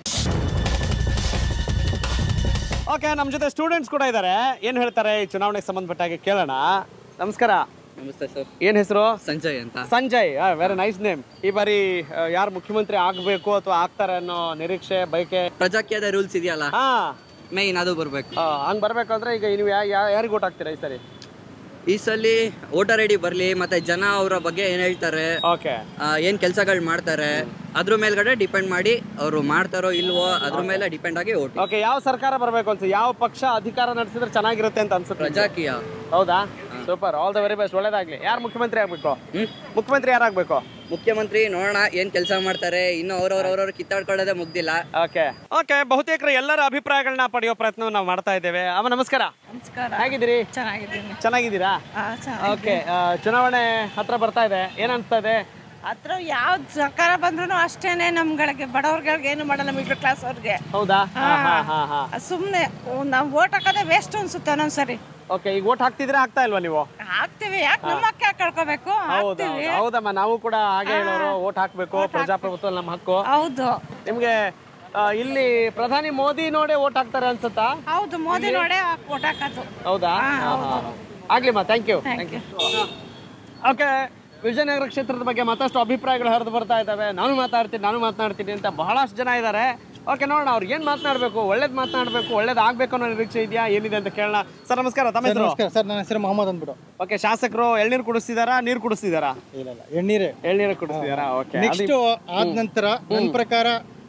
ಓಕೆ ನಮ್ಮ ಜೊತೆ ಸ್ಟೂಡೆಂಟ್ಸ್ ಕೂಡ ಇದ್ದಾರೆ ಏನು ಹೇಳ್ತಾರೆ ಈ ಚುನಾವಣೆಗೆ ಸಂಬಂಧಪಟ್ಟ ಹಾಗೆ ಕೇಳೋಣ ನಮಸ್ಕಾರ ನಮಸ್ತೆ ಸರ್ ಏನ್ ಹೆಸರು ಸಂಜಯ್ ಅಂತ ಸಂಜಯ್ ವೆರಿ ನೈಸ್ ನೇಮ್ ಈ ಬಾರಿ ಯಾರು ಮುಖ್ಯಮಂತ್ರಿ ಆಗ್ಬೇಕು ಅಥವಾ ಆಗ್ತಾರೆ ಅನ್ನೋ ನಿರೀಕ್ಷೆ ಬಯಕೆ ಪ್ರಜಾಕೀಯದ ರೂಲ್ಸ್ ಇದೆಯಲ್ಲ ಹಾ ಮೇಯ್ನ್ ಅದು ಬರ್ಬೇಕು ಆ, ಹಂಗ್ ಬರ್ಬೇಕು ಅಂದ್ರೆ ಈಗ ನೀವು ಯಾರಿಗೆ ಓಟ್ ಹಾಕ್ತೀರಾ ಈ ಸರಿ ಈ ಸಲ ವೋಟರ್ ಐ ಡಿ ಬರ್ಲಿ ಮತ್ತೆ ಜನ ಅವರ ಬಗ್ಗೆ ಏನ್ ಹೇಳ್ತಾರೆ ಓಕೆ ಆ, ಏನ್ ಕೆಲಸಗಳು ಮಾಡ್ತಾರೆ ಅದ್ರ ಮೇಲ್ಗಡೆ ಡಿಪೆಂಡ್ ಮಾಡಿ ಅವರು ಮಾಡ್ತಾರೋ ಇಲ್ವೋ ಅದ್ರ ಮೇಲೆ ಡಿಪೆಂಡ್ ಆಗಿ ಓಟ್ ಓಕೆ ಯಾವ ಸರ್ಕಾರ ಬರಬೇಕು ಅಂತ ಯಾವ ಪಕ್ಷ ಅಧಿಕಾರ ನಡೆಸಿದ್ರೆ ಚೆನ್ನಾಗಿರುತ್ತೆ ಅಂತ ಅನ್ಸುತ್ತೆ ನಿಮ್ಗೆ? ಪ್ರಜಾಕೀಯ ಹೌದಾ super all the very best ಒಳ್ಳೇದಾಗ್ಲಿ ಯಾರು ಮುಖ್ಯಮಂತ್ರಿ ಆಗ್ಬೇಕು ಮುಖ್ಯಮಂತ್ರಿ ಯಾರಾಗ್ಬೇಕು ಮುಖ್ಯಮಂತ್ರಿ ನೋಡೋಣ ಏನ್ ಕೆಲಸ ಮಾಡ್ತಾರೆ ಇನ್ನು ಅವ್ರವ್ರವ್ರವ್ರ ಕಿತ್ತಾಡ್ಕೊಳ್ಳೋದೇ ಮುಗ್ದಿಲ್ಲ ಓಕೆ ಓಕೆ ಬಹುತೇಕರು ಎಲ್ಲರ ಅಭಿಪ್ರಾಯಗಳನ್ನ ಪಡೆಯೋ ಪ್ರಯತ್ನ ನಾವು ಮಾಡ್ತಾ ಇದ್ದೇವೆ ಅವ ನಮಸ್ಕಾರ ನಮಸ್ಕಾರ ಹೇಗಿದ್ದೀರಿ ಚೆನ್ನಾಗಿದ್ದೀನಿ ಚೆನ್ನಾಗಿದ್ದೀರಾ ಓಕೆ ಚುನಾವಣೆ ಹತ್ರ ಬರ್ತಾ ಇದೆ ಏನ್ ಅನ್ಸ್ತಾ ಇದೆ ಹತ್ರ ಯಾವ್ದು ಸರ್ಕಾರ ಬಂದ್ರು ಅಷ್ಟೇನೆ ನಮ್ಗಳಿಗೆ ಬಡವ್ರಿಗೆ ಏನು ಮಾಡಲ್ಲ ಮಿಡ್ಲ್ ಕ್ಲಾಸ್ ಅವ್ರಿಗೆ ಹೌದಾ ಹಾ ಹಾ ಹಾ ಹಾ ಸುಮ್ಮನೆ ನಾವು ಓಟ್ ಹಾಕೋದೇ ವೇಸ್ಟ್ ಅನ್ಸುತ್ತೆ ಒಂದೊಂದ್ಸರಿ ಓಕೆ ಈಗ ಓಟ್ ಹಾಕ್ತಿದ್ರೆ ಆಗ್ತಾ ಇಲ್ವಾ ನೀವು ಹಾಕ್ತಿವಿ ಯಾಕೆ ನಮ್ಮ ಹಕ್ಕ ಕಳ್ಕೊಬೇಕು ಹೌದಾ ಹಾಕ್ತಿವಿ ಹೌದಮ್ಮ ನಾವು ಕೂಡ ಹಾಗೆ ಹೇಳೋರು ಓಟ್ ಹಾಕ್ಬೇಕು ಪ್ರಜಾಪ್ರಭುತ್ವ ನಮ್ಮ ಹಕ್ಕು ಹೌದು ನಿಮ್ಗೆ ಆ, ಇಲ್ಲಿ ಪ್ರಧಾನಿ ಮೋದಿ ನೋಡೇ ಓಟ್ ಹಾಕ್ತಾರೆ ಅನ್ಸುತ್ತಾ ಹೌದು ಮೋದಿ ನೋಡೇ ಓಟ್ ಹಾಕೋದು ಹೌದಾ ಆಗ್ಲಿಮ್ಮ thank you thank you okay Vijayanagara ಕ್ಷೇತ್ರದ ಬಗ್ಗೆ ಮತ್ತಷ್ಟು ಅಭಿಪ್ರಾಯಗಳು ಹರಿದು ಬರ್ತಾ ಇದ್ದಾವೆ ನಾನು ಮಾತಾಡ್ತೀನಿ ನಾನು ಮಾತನಾಡ್ತೀನಿ ಅಂತ ಬಹಳಷ್ಟು ಜನ ಇದ್ದಾರೆ ಓಕೆ ನೋಡೋಣ ಅವ್ರು ಏನು ಮಾತನಾಡಬೇಕು ಒಳ್ಳೇದು ಮಾತನಾಡಬೇಕು ಒಳ್ಳೇದು ಆಗಬೇಕು ಅನ್ನೋ ನಿರೀಕ್ಷೆ ಇದೆಯಾ ಏನಿದೆ ಅಂತ ಕೇಳೋಣ ಸರ್ ನಮಸ್ಕಾರ ತಮ್ಮ ಹೆಸರು ನಮಸ್ಕಾರ ಸರ್ ನನ್ನ ಹೆಸರು ಮೊಹಮ್ಮದ್ ಅಂದ್ಬಿಟ್ಟು ಓಕೆ ಶಾಸಕರು ಎಳ್ನೀರು ಕುಡಿಸ್ತಿದಾರಾ ನೀರು ಕುಡಿಸ್ತಿದಾರಾ ಇಲ್ಲ ಇಲ್ಲ ಎಣ್ಣೀರೇ ಎಳ್ನೀರು ಕುಡಿಸ್ತಿದಾರಾ ಓಕೆ ನೆಕ್ಸ್ಟ್ ಆದ ನಂತರ ನನ್ನ ಪ್ರಕಾರ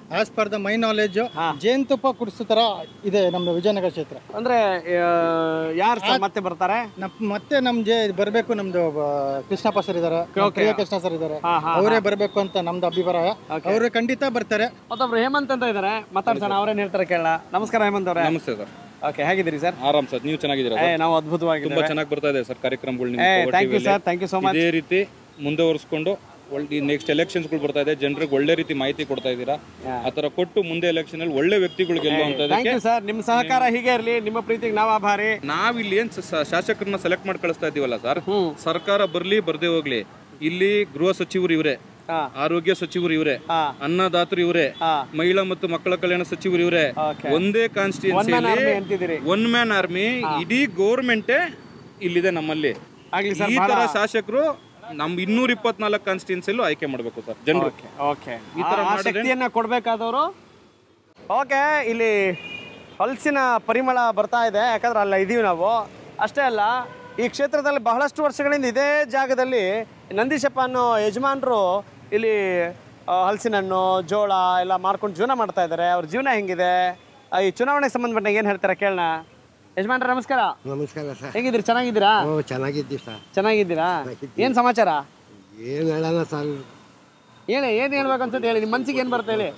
as per the my knowledge ಜೇನುತುಪ್ಪ ಕುಡಿಸೋ ತರ ಇದೆ ನಮ್ಮ ವಿಜಯನಗರ ಕ್ಷೇತ್ರ ಅಂದ್ರೆ ಯಾರು ಮತ್ತೆ ಬರ್ತಾರೆ ನಮ್ ಮತ್ತೆ ನಮ್ ಜೆ ಬರಬೇಕು ನಮ್ದು ಆ, ಕೃಷ್ಣಪ್ಪ ಸರ್ ಇದಾರೆ ನಮ್ಮ Okay. ಪ್ರಿಯ ಕೃಷ್ಣ ಸರ್ ಇದಾರೆ ಹಾ, ಹಾ, ಅವರೇ ಹಾ. ಬರಬೇಕು ಅಂತ ನಮ್ದು ಅಭಿಪ್ರಾಯ ಅವರು ಖಂಡಿತ ಬರ್ತಾರೆ ಮತ್ತೊಬ್ರು ಹೇಮಂತ್ ಅಂತ ಇದಾರೆ ಮಾತಾಡ್ಸೋಣ ಅವ್ರೇನ್ ಹೇಳ್ತಾರೆ ಕೇಳೋಣ ನಮಸ್ಕಾರ ಹೇಮಂತ್ ಅವರೇ ನಮಸ್ತೆ ಸರ್ ಓಕೆ ಹೇಗಿದ್ದೀರಿ ಸರ್ ಆರಾಮ್ ಸರ್ ನೀವು ಚೆನ್ನಾಗಿದ್ದೀರಾ ಏ ಸರ್? ನಾವು ಅದ್ಭುತವಾಗಿದ್ದೇವೆ. ತುಂಬಾ ಚೆನ್ನಾಗಿ ಬರ್ತಾ ಇದೆ ಸರ್ ಕಾರ್ಯಕ್ರಮಗಳು ನಿಮ್ಮ ಏ, Power thank you TV ಯಲ್ಲಿ. sir, thank you so much. ಇದೇ ರೀತಿ ಮುಂದುವರಿಸ್ಕೊಂಡು ಒಳ್ಳೆ ನೆಕ್ಸ್ಟ್ ಎಲೆಕ್ಷನ್ಸ್ಗಳು ಬರ್ತಾ ಇದೆ ಜನರಿಗೆ ಒಳ್ಳೆ ರೀತಿ ಮಾಹಿತಿ ಕೊಡ್ತಾ ಇದ್ದೀರಾ ಆ ತರ ಕೊಟ್ಟು ಮುಂದೆ ಎಲೆಕ್ಷನ್ ಅಲ್ಲಿ ಒಳ್ಳೆ ವ್ಯಕ್ತಿಗಳು ಥ್ಯಾಂಕ್ ಗೆಲ್ಲುವಂತದಕ್ಕೆ ಯು ಸರ್ ನಿಮ್ಮ ಸಹಕಾರ ಹೀಗೆ ಇರಲಿ ನಿಮ್ಮ ಪ್ರೀತಿಗೆ ನಾವು ಆಭಾರಿ ನಾವಿಲ್ಲಿ ಏನ್ ಸ- ಶಾಸಕರನ್ನ ಸೆಲೆಕ್ಟ್ ಮಾಡಿ ಕಳಿಸ್ತಾ ಇದೀವಲ್ಲ ಸರ್ ಸರ್ಕಾರ ಬರ್ಲಿ ಬರ್ದೇ ಹೋಗ್ಲಿ ಇಲ್ಲಿ ಗೃಹ ಸಚಿವರು ಇವರೇ ಆರೋಗ್ಯ ಸಚಿವರು ಇವರೇ ಅನ್ನದಾತರು ಇವರೇ ಮಹಿಳಾ ಮತ್ತು ಮಕ್ಕಳ ಕಲ್ಯಾಣ ಸಚಿವರು ಇವರೇ ಒಂದೇ One man army ಅಂತಿದ್ದೀರಿ. ಕಾನ್ಸ್ಟಿಟ್ಯೂನ್ಸಿ ಒನ್ ಮ್ಯಾನ್ ಆರ್ಮಿ ಇಡೀ ಗೌರ್ಮೆಂಟೇ ಇಲ್ಲಿದೆ ನಮ್ಮಲ್ಲಿ ಆಗ್ಲಿ ಸರ್, ಈ ತರ ಬಹಳ- ಶಾಸಕರು ನಮ್ ಇನ್ನೂರ ಇಪ್ಪತ್ನಾಲ್ಕು ಕಾನ್ಸ್ಟಿಟ್ಯೂನ್ಸಿಯಲ್ಲೂ ಆಯ್ಕೆ ಮಾಡಬೇಕು ಸರ್ ಜನರು ಓಕೆ ಈ ತರ ಆ ಮಾಡಿದ್ರೆ ಶಕ್ತಿಯನ್ನ ಕೊಡ್ಬೇಕಾದವರು ಓಕೆ ಇಲ್ಲಿ ಹಲಸಿನ ಪರಿಮಳ ಬರ್ತಾ ಇದೆ ಯಾಕಂದ್ರೆ ಅಲ್ಲ ಇದೀವಿ ನಾವು ಅಷ್ಟೇ ಅಲ್ಲ ಈ ಕ್ಷೇತ್ರದಲ್ಲಿ ಬಹಳಷ್ಟು ವರ್ಷಗಳಿಂದ ಇದೇ ಜಾಗದಲ್ಲಿ ನಂದೀಶಪ್ಪ ಅನ್ನೋ ಯಜಮಾನರು ಇಲ್ಲಿ ಆ, ಹಲಸಿನ ಹಣ್ಣು ಜೋಳ ಎಲ್ಲ ಮಾರ್ಕೊಂಡು ಜೀವನ ಮಾಡ್ತಾ ಇದ್ದಾರೆ ಅವ್ರ ಜೀವನ ಹೆಂಗಿದೆ ಆ, ಈ ಚುನಾವಣೆಗೆ ಸಂಬಂಧಪಟ್ಟ ಏನು ಹೇಳ್ತಾರೆ ಕೇಳೋಣ ಯಜಮಾನ್ರೆ ನಮಸ್ಕಾರ ನಮಸ್ಕಾರ ಸರ್ ಹೇಗಿದ್ದೀರಿ ಚೆನ್ನಾಗಿದ್ದೀರಾ ಓ ಚೆನ್ನಾಗಿದ್ದೀವಿ ಸರ್ ಚೆನ್ನಾಗಿದ್ದೀರಾ ಏನು ಸಮಾಚಾರ ಏನು ಹೇಳೋಣ ಸರ್ ಹೇಳಿ ಏನು ಹೇಳ್ಬೇಕು ಅನ್ಸುತ್ತೆ ಹೇಳಿ ನಿಮ್ಮ ಮನ್ಸಿಗೆ ಏನು ಬರುತ್ತೆ ಹೇಳಿ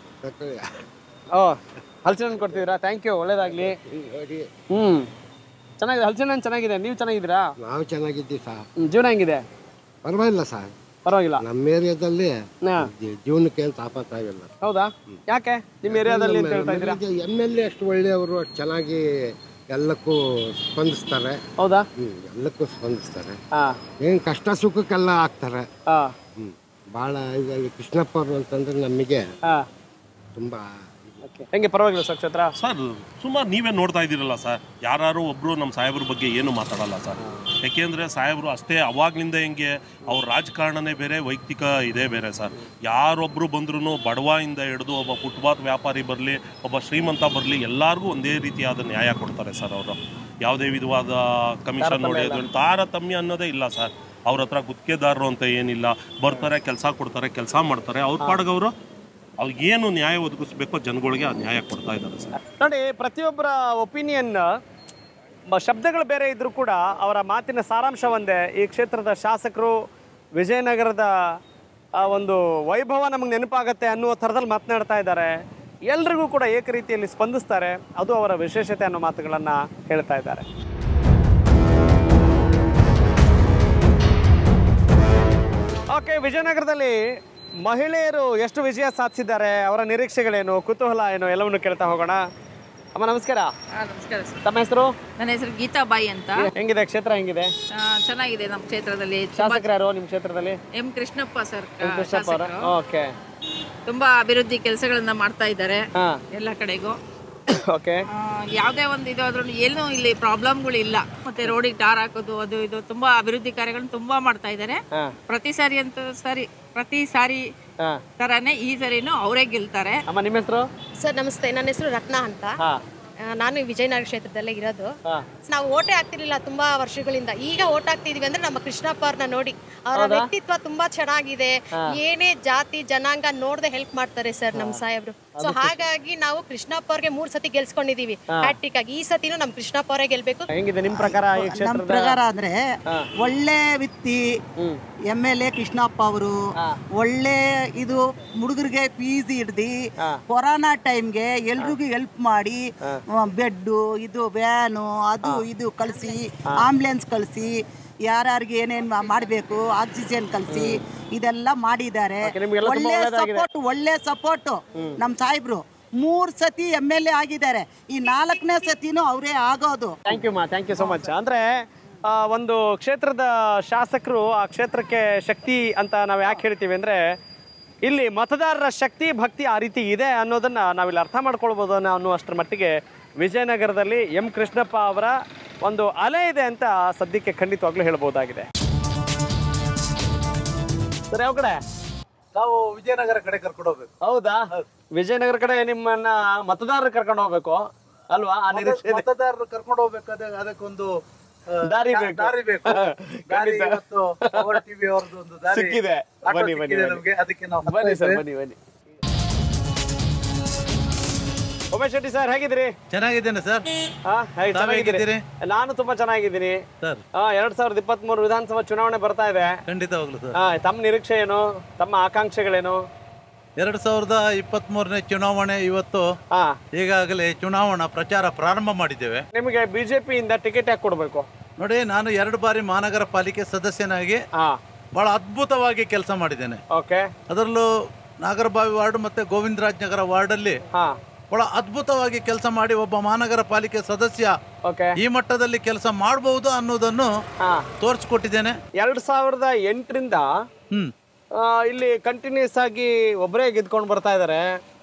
ಓ ಹಲಸಿನ ಹಣ್ಣು ಕೊಡ್ತಿದ್ದೀರಾ ಥ್ಯಾಂಕ್ ಯು ಒಳ್ಳೇದಾಗ್ಲಿ ಹ್ಞೂ ಚೆನ್ನಾಗಿದೆ ಹಲಸಿನ ಹಣ್ಣು ಚೆನ್ನಾಗಿದೆ ನೀವು ಚೆನ್ನಾಗಿದ್ದೀರಾ ನಾವು ಚೆನ್ನಾಗಿದ್ದೀವಿ ಸರ್ ಹ್ಮ್, ಜೀವನ ಹೆಂಗಿದೆ ಪರವಾಗಿಲ್ಲ ಸರ್ ಪರವಾಗಿಲ್ಲ ನಮ್ಮ ಏರಿಯಾದಲ್ಲಿ ಜೀ- ಜೀವನಕ್ಕೆ ಏನು ತಾಪತ್ತಾಗಿಲ್ಲ ಹೌದಾ ಯಾಕೆ ನಿಮ್ಮ ಏರಿಯಾದಲ್ಲಿ ಅಂತ ಹೇಳ್ತಾ ಇದ್ದೀರಾ ಎಮ್ ಎಲ್ ಎ ಅಷ್ಟು ಒಳ್ಳೆಯವರು ಅಷ್ಟು ಚೆನ್ನಾಗಿ ಎಲ್ಲಕ್ಕೂ ಸ್ಪಂದಿಸ್ತಾರೆ ಹೌದಾ ಹ್ಮ್ ಎಲ್ಲಕ್ಕೂ ಸ್ಪಂದಿಸ್ತಾರೆ ಹಾಂ ಏನು ಕಷ್ಟ ಸುಖಕ್ಕೆಲ್ಲ ಆಗ್ತಾರೆ ಹಾಂ ಹ್ಮ್ ಭಾಳ ಈಗ ಕೃಷ್ಣಪ್ಪ ಅವರು ಅಂತಂದ್ರೆ ನಮಗೆ ಹಾಂ ತುಂಬಾ ಹೆಂಗೆ ಪರವಾಗಿಲ್ಲ ಸರ್ ಕ್ಷೇತ್ರ ಸರ್ ಸುಮಾರು ನೀವೇ ನೋಡ್ತಾ ಇದ್ದೀರಲ್ಲ ಸರ್ ಯಾರು ಒಬ್ರು ನಮ್ಮ ಸಾಹೇಬ್ರ ಬಗ್ಗೆ ಏನು ಮಾತಾಡಲ್ಲ ಸರ್ ಯಾಕೆಂದ್ರೆ ಸಾಹೇಬರು ಅಷ್ಟೇ ಅವಾಗ್ಲಿಂದ ಹೆಂಗೆ ಅವ್ರ ರಾಜಕಾರಣನೇ ಬೇರೆ ವೈಯಕ್ತಿಕ ಇದೇ ಬೇರೆ ಸರ್ ಯಾರೊಬ್ರು ಬಂದ್ರು ಬಡವಾಯಿಂದ ಹಿಡಿದು ಒಬ್ಬ ಫುಟ್ಪಾತ್ ವ್ಯಾಪಾರಿ ಬರಲಿ ಒಬ್ಬ ಶ್ರೀಮಂತ ಬರಲಿ ಎಲ್ಲರಿಗೂ ಒಂದೇ ರೀತಿಯಾದ ನ್ಯಾಯ ಕೊಡ್ತಾರೆ ಸರ್ ಅವರು ಯಾವುದೇ ವಿಧವಾದ ಕಮಿಷನ್ ತಾರತಮ್ಯ ನೋಡೋದು ಇಲ್ಲ. ತಾರತಮ್ಯ ಅನ್ನೋದೇ ಇಲ್ಲ ಸರ್ ಅವ್ರ ಹತ್ರ ಗುತ್ತಿಗೆದಾರರು ಅಂತ ಏನಿಲ್ಲ ಬರ್ತಾರೆ ಕೆಲಸ ಕೊಡ್ತಾರೆ ಕೆಲಸ ಮಾಡ್ತಾರೆ ಅವ್ರ ಪಾಡ್ಗವರು ಅವ್ರಿಗೆ ಏನು ನ್ಯಾಯ ಒದಗಿಸ್ಬೇಕೋ ಜನಗಳಿಗೆ ಆ ನ್ಯಾಯ ಕೊಡ್ತಾ ಇದ್ದಾರೆ ಸರ್ ನೋಡಿ ಪ್ರತಿಯೊಬ್ಬರ ಒಪಿನಿಯನ್ ಶಬ್ದಗಳು ಬೇರೆ ಇದ್ರೂ ಕೂಡ ಅವರ ಮಾತಿನ ಸಾರಾಂಶ ಒಂದೇ ಈ ಕ್ಷೇತ್ರದ ಶಾಸಕರು ವಿಜಯನಗರದ ಆ ಒಂದು ವೈಭವ ನಮಗೆ ನೆನಪಾಗತ್ತೆ ಅನ್ನುವ ಥರದಲ್ಲಿ ಮಾತನಾಡ್ತಾ ಇದ್ದಾರೆ ಎಲ್ರಿಗೂ ಕೂಡ ಏಕ ರೀತಿಯಲ್ಲಿ ಸ್ಪಂದಿಸ್ತಾರೆ ಅದು ಅವರ ವಿಶೇಷತೆ ಅನ್ನೋ ಮಾತುಗಳನ್ನು ಹೇಳ್ತಾ ಇದ್ದಾರೆ ಓಕೆ ವಿಜಯನಗರದಲ್ಲಿ ಮಹಿಳೆಯರು ಎಷ್ಟು ವಿಜಯ ಸಾಧಿಸಿದ್ದಾರೆ ಅವರ ನಿರೀಕ್ಷೆಗಳೇನು ಕುತೂಹಲ ಏನು ಎಲ್ಲವನ್ನು ಕೇಳ್ತಾ ಹೋಗೋಣ ಅಮ್ಮ ನಮಸ್ಕಾರ ನಮಸ್ಕಾರ ಸರ್ ತಮ್ಮ ಹೆಸರು ನನ್ನ ಹೆಸರು ಗೀತಾಬಾಯಿ ಅಂತ ಹೆಂಗಿದೆ ಕ್ಷೇತ್ರ ಹೆಂಗಿದೆ ಆ, ಚೆನ್ನಾಗಿದೆ ನಮ್ಮ ಕ್ಷೇತ್ರದಲ್ಲಿ ಶಾಸಕರು ಯಾರು ನಿಮ್ಮ ಕ್ಷೇತ್ರದಲ್ಲಿ M Krishnappa sir M Krishnappa ಅವರ ಶಾಸಕರು. ಓಕೆ ತುಂಬಾ ಅಭಿವೃದ್ಧಿ ಕೆಲಸಗಳನ್ನ ಮಾಡ್ತಾ ಇದ್ದಾರೆ ಹಾ ಎಲ್ಲ ಕಡೆಗೂ ಓಕೆ ಆ, ಯಾವುದೇ ಒಂದು ಇದು ಆದ್ರೂ ಏನೂ ಇಲ್ಲಿ ಪ್ರಾಬ್ಲಮ್ಗಳು ಇಲ್ಲ ಮತ್ತೆ ರೋಡಿಗೆ ಟಾರ್ ಹಾಕೋದು ಅದು ಇದು ತುಂಬಾ ಅಭಿವೃದ್ಧಿ ಕಾರ್ಯಗಳನ್ನ ತುಂಬಾ ಮಾಡ್ತಾ ಇದ್ದಾರೆ ಹಾ ಪ್ರತಿ ಸಾರಿ ಅಂತ ಸರಿ ಪ್ರತಿ ಸಾರಿ ಹಾ ತರಾನೇ ಈ ಸರಿನೂ ಅವರೇ ಗೆಲ್ತಾರೆ ಅಮ್ಮ ನಿಮ್ಮ ಹೆಸರು ಸರ್ ನಮಸ್ತೆ ನನ್ನ ಹೆಸರು ರತ್ನ ಅಂತ ಹಾ ಆ, ನಾನು ವಿಜಯನಗರ ಕ್ಷೇತ್ರದಲ್ಲೇ ಇರೋದು ಹಾ ನಾವು ಓಟೇ ಆಗ್ತಿರ್ಲಿಲ್ಲ ತುಂಬಾ ವರ್ಷಗಳಿಂದ ಈಗ ಓಟ್ ಆಗ್ತಿದೀವಿ ಅಂದ್ರೆ ನಮ್ಮ ಕೃಷ್ಣಪ್ಪ ಅವ್ರನ್ನ ನೋಡಿ ಅವರ ಹೌದಾ? ವ್ಯಕ್ತಿತ್ವ ತುಂಬಾ ಚೆನ್ನಾಗಿದೆ ಹಾ. ಏನೇ ಜಾತಿ ಜನಾಂಗ ನೋಡದೆ ಹೆಲ್ಪ್ ಮಾಡ್ತಾರೆ ಸರ್ ನಮ್ಮ ಸಾಹೇಬ್ರು ಸೊ ಹಾಗಾಗಿ ನಾವು ಕೃಷ್ಣಪ್ಪ ಅವ್ರಿಗೆ ಮೂರ್ ಸತಿ ಗೆಲ್ಸ್ಕೊಂಡಿದೀವಿ ಹಾ. ಹ್ಯಾಟ್ರಿಕ್ ಆಗಿ ಈ ಸತಿನೂ ನಮ್ ಕೃಷ್ಣಪ್ಪ ಅವರೇ ಗೆಲ್ಬೇಕು ಹೆಂಗಿದೆ ನಿಮ್ಮ ಪ್ರಕಾರ ಈ ನಮ್ಮ ಕ್ಷೇತ್ರದ ಪ್ರಕಾರ ಅಂದ್ರೆ ಹಾ. ಒಳ್ಳೆ ವ್ಯಕ್ತಿ ಎಮ್ ಎಲ್ ಎ ಕೃಷ್ಣಪ್ಪ ಅವರು ಒಳ್ಳೆ ಇದು ಹುಡುಗರಿಗೆ ಫೀಸ್ ಹಿಡ್ದು ಕೊರೋನಾ ಟೈಮ್ಗೆ ಎಲ್ರಿಗೂ ಹೆಲ್ಪ್ ಮಾಡಿ ಬೆಡ್ಡು ಇದು ವ್ಯಾನು ಅದು ಇದು ಕಳಿಸಿ ಆಂಬ್ಯುಲೆನ್ಸ್ ಕಳಿಸಿ ಯಾರ್ಯಾರಿಗೆ ಏನೇನ್ ಮಾಡಬೇಕು ಆಕ್ಸಿಜನ್ ಕಳಿಸಿ ಇದೆಲ್ಲ ಮಾಡಿದ್ದಾರೆ ನಿಮ್ಗೆಲ್ಲ ತುಂಬಾ ಒಳ್ಳೆ ಒಳ್ಳೆದಾಗಿದೆ. ಸಪೋರ್ಟ್ ಒಳ್ಳೆ ಸಪೋರ್ಟ್ ನಮ್ಮ ಸಾಹೇಬ್ರು ಮೂರ್ ಸತಿ ಎಮ್ ಎಲ್ ಎ ಆಗಿದ್ದಾರೆ ಈ ನಾಲ್ಕನೇ ಸತಿನೂ ಅವರೇ ಆಗೋದು ಥ್ಯಾಂಕ್ ಯು ಮಾ ಥ್ಯಾಂಕ್ ಯು ಸೊ ಮಚ್ ಅಂದರೆ ಒಂದು ಕ್ಷೇತ್ರದ ಶಾಸಕರು ಆ ಕ್ಷೇತ್ರಕ್ಕೆ ಶಕ್ತಿ ಅಂತ ನಾವು ಯಾಕೆ ಹೇಳ್ತೀವಿ ಅಂದರೆ ಇಲ್ಲಿ ಮತದಾರರ ಶಕ್ತಿ ಭಕ್ತಿ ಆ ರೀತಿ ಇದೆ ಅನ್ನೋದನ್ನ ನಾವಿಲ್ಲಿ ಅರ್ಥ ಮಾಡ್ಕೊಳ್ಬೋದು ಅನ್ನೋ ಅನ್ನುವಷ್ಟರ ಮಟ್ಟಿಗೆ ವಿಜಯನಗರದಲ್ಲಿ ಎಂ ಕೃಷ್ಣಪ್ಪ ಅವರ ಒಂದು ಅಲೆ ಇದೆ ಅಂತ ಸದ್ಯಕ್ಕೆ ಖಂಡಿತವಾಗ್ಲೂ ಹೇಳ್ಬೋದಾಗಿದೆ ಸರ್ ಯಾವ ಕಡೆ ನಾವು ವಿಜಯನಗರ ಕಡೆ ಕರ್ಕೊಂಡು ಹೋಗ್ಬೇಕು ಹೌದಾ ವಿಜಯನಗರ ಕಡೆ ನಿಮ್ಮನ್ನ ಮತದಾರರು ಕರ್ಕೊಂಡು ಹೋಗ್ಬೇಕು ಅಲ್ವಾ ಆ ನಿರೀಕ್ಷೆ ಇದೆ. ಮತದಾರರು ಕರ್ಕೊಂಡು ಹೋಗ್ಬೇಕಾದ್ರೆ ಅದಕ್ಕೊಂದು ಆ, ದಾರಿ ದಾ- ಬೇಕು. ದಾರಿ ಬೇಕು ದಾರಿ ಖಂಡಿತ. ಇವತ್ತು ಪವರ್ ಟಿವಿ ಅವ್ರದ್ದು ಒಂದು ದಾರಿ ಸಿಕ್ಕಿದೆ ಆಟೋ ಬನ್ನಿ ಬನ್ನಿ ಸಿಕ್ಕಿದೆ ಬನ್ನಿ ನಮ್ಗೆ ಅದಕ್ಕೆ ನಾವು ಬನ್ನಿ ಸರ್ ಹತ್ತಾ ಬನ್ನಿ ಬನ್ನಿ ಉಮೇಶ್ ಶೆಟ್ಟಿ ಸರ್ ಹೇಗಿದ್ದೀರಿ ಚೆನ್ನಾಗಿದ್ದೇನೆ ಸರ್ ಹಾ, ಹೇಗೆ ತಾವ್ ಚೆನ್ನಾಗಿದ್ದೀರಿ ಹೇಗಿದ್ದೀರಿ? ನಾನು ತುಂಬಾ ಚೆನ್ನಾಗಿದ್ದೀನಿ ಸರ್ ಆ, ಎರಡ್ ಸಾವಿರದ ಇಪ್ಪತ್ತ್ ಮೂರು ವಿಧಾನಸಭಾ ಚುನಾವಣೆ ಬರ್ತಾ ಇದೆ ಖಂಡಿತವಾಗ್ಲು ಸರ್ ಆ, ತಮ್ಮ ನಿರೀಕ್ಷೆ ಏನು ತಮ್ಮ ಆಕಾಂಕ್ಷೆಗಳೇನು ಎರಡು ಸಾವಿರದ ಇಪ್ಪತ್ತ್ ಮೂರನೇ ಚುನಾವಣೆ ಇವತ್ತು ಈಗಾಗಲೇ ಚುನಾವಣಾ ಪ್ರಚಾರ ಪ್ರಾರಂಭ ಮಾಡಿದ್ದೇವೆ ನಿಮಗೆ ಬಿಜೆಪಿಯಿಂದ ಟಿಕೆಟ್ ಯಾಕೆ ಕೊಡಬೇಕು ನೋಡಿ ನಾನು ಎರಡು ಬಾರಿ ಮಹಾನಗರ ಪಾಲಿಕೆ ಸದಸ್ಯನಾಗಿ ಬಹಳ ಅದ್ಭುತವಾಗಿ ಕೆಲಸ ಮಾಡಿದ್ದೇನೆ ಓಕೆ ಅದರಲ್ಲೂ ನಾಗರಬಾವಿ ವಾರ್ಡ್ ಮತ್ತೆ ಗೋವಿಂದರಾಜ್ ನಗರ ವಾರ್ಡಲ್ಲಿ ಬಹಳ ಅದ್ಭುತವಾಗಿ ಕೆಲಸ ಮಾಡಿ ಒಬ್ಬ ಮಹಾನಗರ ಪಾಲಿಕೆ ಸದಸ್ಯ ಈ ಮಟ್ಟದಲ್ಲಿ ಕೆಲಸ ಮಾಡಬಹುದು ಅನ್ನೋದನ್ನು ತೋರಿಸ್ಕೊಟ್ಟಿದ್ದೇನೆ ಎರಡ್ ಸಾವಿರದ ಎಂಟರಿಂದ ಹ್ಮ್ ಇಲ್ಲಿ ಕಂಟಿನ್ಯೂಸ್ ಆಗಿ ಒಬ್ಬರೇ ಗೆದ್ಕೊಂಡು ಬರ್ತಾ ಇದ್ದಾರೆ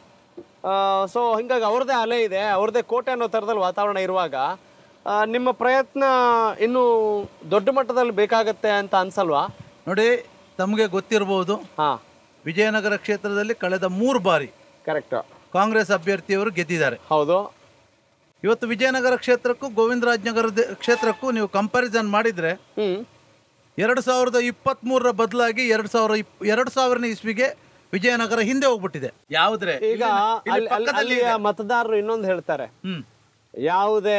ಸೊ ಹಿಂಗಾಗಿ ಅವ್ರದ್ದೇ ಅಲೆ ಇದೆ ಅವ್ರದ್ದೇ ಕೋಟೆ ಅನ್ನೋ ಥರದಲ್ಲಿ ವಾತಾವರಣ ಇರುವಾಗ ಆ, ನಿಮ್ಮ ಪ್ರಯತ್ನ ಇನ್ನೂ ದೊಡ್ಡ ಮಟ್ಟದಲ್ಲಿ ಬೇಕಾಗತ್ತೆ ಅಂತ ಅನ್ಸಲ್ವಾ ನೋಡಿ ತಮಗೆ ಗೊತ್ತಿರಬಹುದು ವಿಜಯನಗರ ಕ್ಷೇತ್ರದಲ್ಲಿ ಕಳೆದ ಮೂರು ಬಾರಿ ಕರೆಕ್ಟ್ ಕಾಂಗ್ರೆಸ್ ಅಭ್ಯರ್ಥಿಯವರು ಗೆದ್ದಿದ್ದಾರೆ ಹೌದು ಇವತ್ತು ವಿಜಯನಗರ ಕ್ಷೇತ್ರಕ್ಕೂ ಗೋವಿಂದರಾಜ್ ನಗರ ಕ್ಷೇತ್ರಕ್ಕೂ ನೀವು ಕಂಪ್ಯಾರಿಸನ್ ಮಾಡಿದ್ರೆ ಎರಡು ಸಾವಿರದ ಇಪ್ಪತ್ತ್ ಮೂರರ ಬದಲಾಗಿ ಎರಡು ಸಾವಿರ ಇಪ್ ಎರಡು ಸಾವಿರನೇ ಇಸ್ವಿಗೆ ವಿಜಯನಗರ ಹಿಂದೆ ಹೋಗ್ಬಿಟ್ಟಿದೆ ಯಾವುದ್ರೆ ಈಗ ಇಲ್ಲಿ- ಇಲ್ಲಿ ಅಲ್ಲಿ- ಅಲ್ಲಿ- ಪಕ್ಕದಲ್ಲಿ ಅಲ್ಲಿಯ ಇದೆ. ಮತದಾರರು ಇನ್ನೊಂದು ಹೇಳ್ತಾರೆ ಹ್ಮ್ ಯಾವುದೇ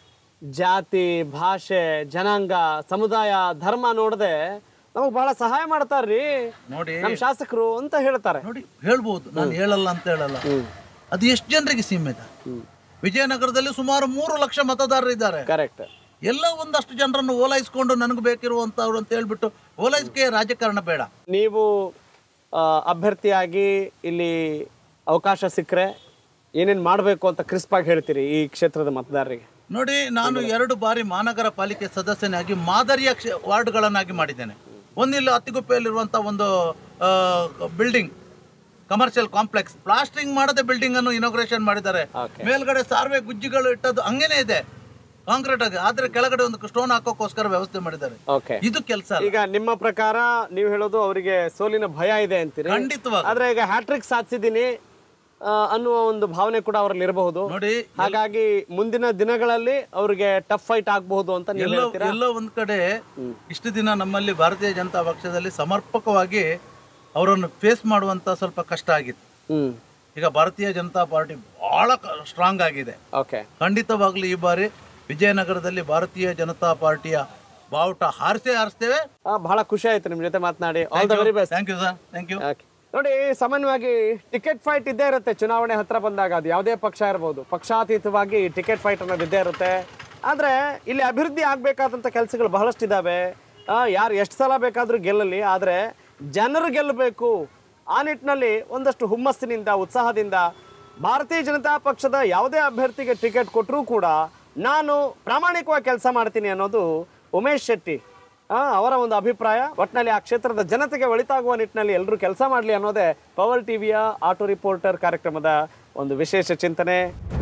ಜಾತಿ ಭಾಷೆ ಜನಾಂಗ ಸಮುದಾಯ ಧರ್ಮ ನೋಡದೆ ನಮಗ್ ಬಹಳ ಸಹಾಯ ಮಾಡ್ತಾರ್ರಿ ನೋಡಿ ನಮ್ ಶಾಸಕರು ಅಂತ ಹೇಳ್ತಾರೆ ನೋಡಿ ಹೇಳ್ಬೋದು ನಾನು ಹೇಳಲ್ಲ ಅಂತ ಹೇಳಲ್ಲ ಅದು ಎಷ್ಟು ಜನರಿಗೆ ಸೀಮಿತ ವಿಜಯನಗರದಲ್ಲಿ ಸುಮಾರು ಮೂರು ಲಕ್ಷ ಮತದಾರರು ಇದ್ದಾರೆ ಕರೆಕ್ಟ್ ಎಲ್ಲ ಒಂದಷ್ಟು ಜನರನ್ನು ಓಲೈಸ್ಕೊಂಡು ನನಗೆ ಬೇಕಿರುವಂತವ್ರು ಅಂತ ಹೇಳ್ಬಿಟ್ಟು ಓಲೈಸ್ಕೆ ರಾಜಕಾರಣ ಬೇಡ ನೀವು ಆ, ಅಭ್ಯರ್ಥಿಯಾಗಿ ಇಲ್ಲಿ ಅವಕಾಶ ಸಿಕ್ಕರೆ ಏನೇನ್ ಮಾಡಬೇಕು ಅಂತ ಕ್ರಿಸ್ಪ್ ಆಗಿ ಹೇಳ್ತೀರಿ ಈ ಕ್ಷೇತ್ರದ ಮತದಾರರಿಗೆ ನೋಡಿ ನಾನು ಎರಡು ಬಾರಿ ಮಹಾನಗರ ಪಾಲಿಕೆ ಸದಸ್ಯನಾಗಿ ಮಾದರಿಯ ಕ್ಷೇ- ವಾರ್ಡ್ಗಳನ್ನಾಗಿ ಮಾಡಿದ್ದೇನೆ ಒಂದಿಲ್ಲ ಅತ್ತಿಗುಪ್ಪೆಯಲ್ಲಿರುವಂಥ ಒಂದು ಬಿಲ್ಡಿಂಗ್ ಕಮರ್ಷಿಯಲ್ ಕಾಂಪ್ಲೆಕ್ಸ್ ಪ್ಲಾಸ್ಟರಿಂಗ್ ಮಾಡದೆ ಬಿಲ್ಡಿಂಗ್ ಅನ್ನು ಇನಾಗ್ರೇಷನ್ ಮಾಡಿದ್ದಾರೆ ಮೇಲ್ಗಡೆ ಸಾರ್ವೆ ಗುಜ್ಜಿಗಳು ಇಟ್ಟದ್ದು ಹಂಗೇನೆ ಇದೆ ಕಾಂಕ್ರೀಟ್ ಆಗಿ ಆದ್ರೆ ಕೆಳಗಡೆ ಒಂದು ಸ್ಟೋನ್ ಹಾಕೋಕ್ಕೋಸ್ಕರ ವ್ಯವಸ್ಥೆ ಮಾಡಿದ್ದಾರೆ ಓಕೆ ಇದು ಕೆಲಸ ಈಗ ನಿಮ್ಮ ಪ್ರಕಾರ ನೀವು ಹೇಳೋದು ಅವರಿಗೆ ಸೋಲಿನ ಭಯ ಇದೆ ಅಂತೀರಿ ಖಂಡಿತವಾಗಿ. ಆದ್ರೆ ಈಗ ಹ್ಯಾಟ್ರಿಕ್ ಸಾಧಿಸಿದ್ದೀನಿ ಆ, ಅನ್ನುವ ಒಂದು ಭಾವನೆ ಕೂಡ ಅವರಲ್ಲಿ ಇರಬಹುದು ನೋಡಿ ಹಾಗಾಗಿ ಮುಂದಿನ ದಿನಗಳಲ್ಲಿ ಅವರಿಗೆ ಟಫ್ ಫೈಟ್ ಆಗಬಹುದು ಅಂತ ನೀವು ಎಲ್ಲೋ ಹೇಳ್ತೀರಾ ಎಲ್ಲೋ ಒಂದ್ ಕಡೆ ಇಷ್ಟು ದಿನ ನಮ್ಮಲ್ಲಿ ಭಾರತೀಯ ಜನತಾ ಪಕ್ಷದಲ್ಲಿ ಸಮರ್ಪಕವಾಗಿ ಅವರನ್ನು ಫೇಸ್ ಮಾಡುವಂತ ಸ್ವಲ್ಪ ಕಷ್ಟ ಆಗಿತ್ತು ಈಗ ಭಾರತೀಯ ಜನತಾ ಪಾರ್ಟಿ ಬಹಳ ಸ್ಟ್ರಾಂಗ್ ಆಗಿದೆ ಓಕೆ ಖಂಡಿತವಾಗ್ಲೂ ಈ ಬಾರಿ ವಿಜಯನಗರದಲ್ಲಿ ಭಾರತೀಯ ಜನತಾ ಪಾರ್ಟಿಯ ಬಾವುಟ ಹಾರಿಸೇ ಹಾರಿಸ್ತೇವೆ ಬಹಳ ಖುಷಿ ಆಯ್ತು ನಿಮ್ ಜೊತೆ ಮಾತನಾಡಿ all the very best thank you sir thank you ನೋಡಿ ಸಾಮಾನ್ಯವಾಗಿ ಟಿಕೆಟ್ ಫೈಟ್ ಇದ್ದೇ ಇರುತ್ತೆ ಚುನಾವಣೆ ಹತ್ರ ಬಂದಾಗ ಅದು ಯಾವುದೇ ಪಕ್ಷ ಇರ್ಬೋದು ಪಕ್ಷಾತೀತವಾಗಿ ಟಿಕೆಟ್ ಫೈಟ್ ಅನ್ನೋದು ಇದ್ದೇ ಇರುತ್ತೆ ಆದ್ರೆ ಇಲ್ಲಿ ಅಭಿವೃದ್ಧಿ ಆಗ್ಬೇಕಾದಂತ ಕೆಲಸಗಳು ಬಹಳಷ್ಟು ಇದಾವೆ ಯಾರು ಎಷ್ಟು ಸಲ ಬೇಕಾದ್ರೂ ಗೆಲ್ಲಲಿ ಆದ್ರೆ ಜನರು ಗೆಲ್ಲಬೇಕು ಆ ನಿಟ್ಟಿನಲ್ಲಿ ಒಂದಷ್ಟು ಹುಮ್ಮಸ್ಸಿನಿಂದ ಉತ್ಸಾಹದಿಂದ ಭಾರತೀಯ ಜನತಾ ಪಕ್ಷದ ಯಾವುದೇ ಅಭ್ಯರ್ಥಿಗೆ ಟಿಕೆಟ್ ಕೊಟ್ಟರೂ ಕೂಡ ನಾನು ಪ್ರಾಮಾಣಿಕವಾಗಿ ಕೆಲಸ ಮಾಡ್ತೀನಿ ಅನ್ನೋದು ಉಮೇಶ್ ಶೆಟ್ಟಿ ಆ, ಅವರ ಒಂದು ಅಭಿಪ್ರಾಯ ಒಟ್ಟಿನಲ್ಲಿ ಆ ಕ್ಷೇತ್ರದ ಜನತೆಗೆ ಒಳಿತಾಗುವ ನಿಟ್ಟಿನಲ್ಲಿ ಎಲ್ಲರೂ ಕೆಲಸ ಮಾಡಲಿ ಅನ್ನೋದೇ ಪವರ್ ಟಿವಿಯ ಆಟೋ ರಿಪೋರ್ಟರ್ ಕಾರ್ಯಕ್ರಮದ ಒಂದು ವಿಶೇಷ ಚಿಂತನೆ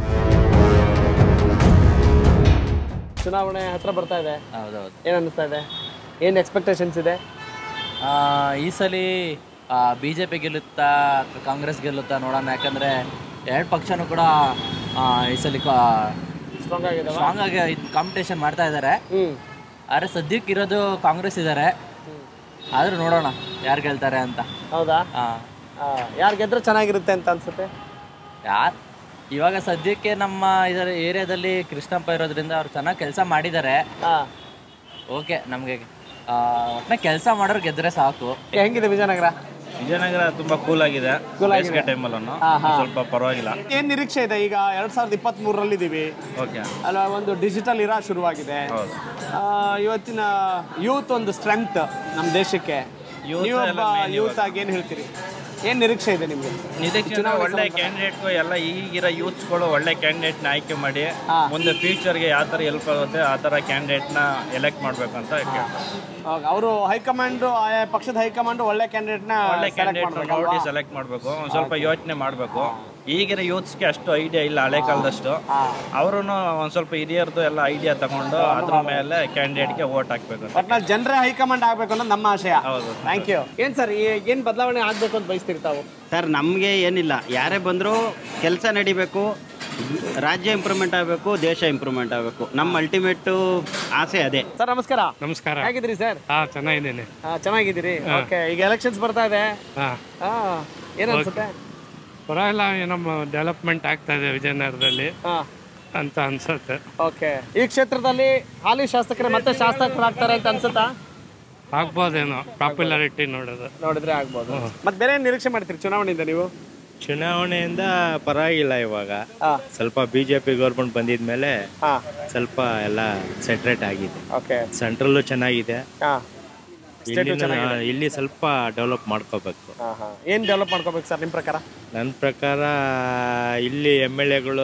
ಚುನಾವಣೆ ಹತ್ರ ಬರ್ತಾ ಇದೆ ಹೌದೌದು ಏನ್ ಅನಿಸ್ತಾ ಇದೆ ಏನ್ ಎಕ್ಸ್ಪೆಕ್ಟೇಷನ್ಸ್ ಇದೆ ಆ, ಈ ಸಲ ಬಿ ಜೆ ಪಿ ಗೆಲ್ಲುತ್ತಾ ಅಥವಾ ಕಾಂಗ್ರೆಸ್ ಗೆಲ್ಲುತ್ತಾ ನೋಡೋಣ ಯಾಕಂದ್ರೆ ಎರಡು ಪಕ್ಷನೂ ಕೂಡ ಆ, ಈ ಸಲ ಸ್ಟ್ರಾಂಗ್ ಆಗಿದೆ ಸ್ಟ್ರಾಂಗ್ ಆಗಿ ಕಾಂಪಿಟೇಷನ್ ಮಾಡ್ತಾ ಇದ್ದಾರೆ ಆದರೆ ಸದ್ಯಕ್ಕೆ ಇರೋದು ಕಾಂಗ್ರೆಸ್ ಇದ್ದಾರೆ ಆದ್ರೂ ನೋಡೋಣ ಯಾರು ಗೆಲ್ತಾರೆ ಅಂತ ಹೌದಾ ಯಾರು ಗೆದ್ರೆ ಚೆನ್ನಾಗಿರುತ್ತೆ ಅಂತ ಅನ್ಸುತ್ತೆ ಯಾರು ಇವಾಗ ಸದ್ಯಕ್ಕೆ ನಮ್ಮ ಇದರ ಏರಿಯಾದಲ್ಲಿ ಕೃಷ್ಣಪ್ಪ ಇರೋದ್ರಿಂದ ಅವ್ರು ಚೆನ್ನಾಗಿ ಕೆಲಸ ಮಾಡಿದ್ದಾರೆ ಓಕೆ ನಮಗೆ ಒಟ್ಟಿನ ಕೆಲಸ ಮಾಡೋರು ಗೆದ್ರೆ ಸಾಕು ಹೆಂಗಿದೆ ವಿಜಯನಗರ ವಿಜಯನಗರ ತುಂಬಾ ಕೂಲ್ ಆಗಿದೆ Cool ಆಗಿದೆ. ಬೇಸಿಗೆ ಟೈಮಲ್ಲೂ ಹಾ, ಹಾ. ಸ್ವಲ್ಪ ಪರವಾಗಿಲ್ಲ ಏನ್ ನಿರೀಕ್ಷೆ ಇದೆ ಈಗ ಎರಡ್ ಸಾವಿರದ ಇಪ್ಪತ್ತ್ ಮೂರರಲ್ಲಿ ಇದೀವಿ ಓಕೆ ಅಲ್ಲ ಒಂದು ಡಿಜಿಟಲ್ ಇರಾ ಶುರುವಾಗಿದೆ ಹೌದು ಆ, ಇವತ್ತಿನ ಯೂತ್ ಒಂದು ಸ್ಟ್ರೆಂತ್ ನಮ್ಮ ದೇಶಕ್ಕೆ Youth ನೀವೊಬ್ಬ ಎಲ್ಲ main ಯೂತ್ ಆಗಿ ಏನ್ ಹೇಳ್ತೀರಿ ಏನ್ ನಿರೀಕ್ಷೆ ಇದೆ ನಿಮ್ಗೆ ನಿರೀಕ್ಷೆ ಚುನಾವಣೆ ಒಳ್ಳೆ ಸಂಬಂಧ- ಕ್ಯಾಂಡಿಡೇಟ್ಗೂ ಎಲ್ಲ ಈಗಿರೋ ಯೂತ್ಸ್ಗಳು ಒಳ್ಳೆ ಕ್ಯಾಂಡಿಡೇಟ್ನ ಆಯ್ಕೆ ಮಾಡಿ ಮುಂದೆ ಫ್ಯೂಚರ್ಗೆ ಯಾವ ಥರ ಹೆಲ್ಪ್ ಆಗುತ್ತೆ ಆ ಥರ ಕ್ಯಾಂಡಿಡೇಟ್ನ ಎಲೆಕ್ಟ್ ಮಾಡಬೇಕು ಅಂತ ಕೇಳ್ತಾರೆ ಅವರು ಹೈಕಮಾಂಡ್ ಆಯಾ ಪಕ್ಷದ ಹೈಕಮಾಂಡ್ ಒಳ್ಳೆ ಕ್ಯಾಂಡಿಡೇಟ್ ನ ಒಳ್ಳೆ select ಕ್ಯಾಂಡಿಡೇಟ್ ಮಾಡ್ಬೇಕಲ್ವಾ? ನೋಡಿ ಸೆಲೆಕ್ಟ್ ಮಾಡಬೇಕು ಒಂದು ಸ್ವಲ್ಪ ಯೋಚನೆ ಮಾಡಬೇಕು ಈಗಿನ ಯೂತ್ಸ್ಗೆ ಅಷ್ಟು ಐಡಿಯಾ ಇಲ್ಲ ಹಳೆ ಕಾಲದಷ್ಟು ಅವರು ಒಂದು ಸ್ವಲ್ಪ ಹಿರಿಯರ್ದು ಎಲ್ಲ ಐಡಿಯಾ ತಗೊಂಡು ಅದ್ರ ಮೇಲೆ ಕ್ಯಾಂಡಿಡೇಟ್ಗೆ ವೋಟ್ ಹಾಕ್ಬೇಕು ಅಂತ ಒಟ್ನಲ್ಲಿ ಜನರೇ ಹೈಕಮಾಂಡ್ ಆಗ್ಬೇಕು ಅನ್ನೋದು ನಮ್ಮ ಆಶಯ ಹೌದು ಥ್ಯಾಂಕ್ ಯು ಏನ್ ಸರ್ ಏನ್ ಬದಲಾವಣೆ ಆಗ್ಬೇಕು ಅಂತ ಬಯಸ್ತೀರಿ ತಾವು ಸರ್ ನಮಗೆ ಏನಿಲ್ಲ ಯಾರೇ ಬಂದರೂ ಕೆಲಸ ನಡಿಬೇಕು ರಾಜ್ಯ ಇಂಪ್ರೂವ್ಮೆಂಟ್ ಆಗಬೇಕು ದೇಶ ಇಂಪ್ರೂವ್ಮೆಂಟ್ ಆಗಬೇಕು ನಮ್ಮ ಅಲ್ಟಿಮೇಟು ಆಸೆ ಅದೇ ಸರ್ ನಮಸ್ಕಾರ ನಮಸ್ಕಾರ ಹೇಗಿದ್ರಿ ಸರ್ ಹಾ ಚೆನ್ನಾಗಿದ್ದೇನೆ ಚೆನ್ನಾಗಿದ್ದೀರಿ ಹಾ. ಓಕೆ ಈಗ ಎಲೆಕ್ಷನ್ಸ್ ಬರ್ತಾ ಇದೆ ಹಾ ಹಾ ಏನ್ ಅನ್ಸುತ್ತೆ ಪರವಾಗಿಲ್ಲ ಏನೋ ಡೆವಲಪ್ಮೆಂಟ್ ಆಗ್ತಾ ಇದೆ ವಿಜಯನಗರದಲ್ಲಿ ಅಂತ ಅನ್ಸುತ್ತೆ ಓಕೆ ಈ ಕ್ಷೇತ್ರದಲ್ಲಿ ಹಾಲಿ ಶಾಸಕರೇ ಮತ್ತೆ ಶಾಸಕರಾಗ್ತಾರೆ ಅಂತ ಅನ್ಸುತ್ತಾ ಆಗ್ಬೋದೇನೋ ಪಾಪ್ಯುಲಾರಿಟಿ ನೋಡೋದು ನೋಡಿದ್ರೆ ಆಗ್ಬೋದು ಮತ್ತೆ ಬೇರೆ ಏನ್ ನಿರೀಕ್ಷೆ ಮಾಡ್ತೀರಿ ಚುನಾವಣೆಯಿಂದ ನೀವು ಚುನಾವಣೆಯಿಂದ ಪರವಾಗಿಲ್ಲ ಇವಾಗ ಸ್ವಲ್ಪ ಬಿ ಜೆ ಪಿ ಗೌರ್ಮೆಂಟ್ ಬಂದಿದ್ಮೇಲೆ ಸ್ವಲ್ಪ ಎಲ್ಲ ಸೆಟ್ರೇಟ್ ಆಗಿದೆ ಓಕೆ ಸೆಂಟ್ರಲ್ಲು ಚೆನ್ನಾಗಿದೆ State ಇಲ್ಲಿ ಚೆನ್ನಾಗಿದೆ. ಇಲ್ಲಿ ಸ್ವಲ್ಪ ಡೆವಲಪ್ ಮಾಡ್ಕೋಬೇಕು ಏನ್ ಡೆವಲಪ್ ಮಾಡ್ಕೋಬೇಕು ಸರ್ ನಿಮ್ ಪ್ರಕಾರ ನನ್ನ ಪ್ರಕಾರ ಇಲ್ಲಿ ಎಮ್ ಎಲ್ ಎಗಳು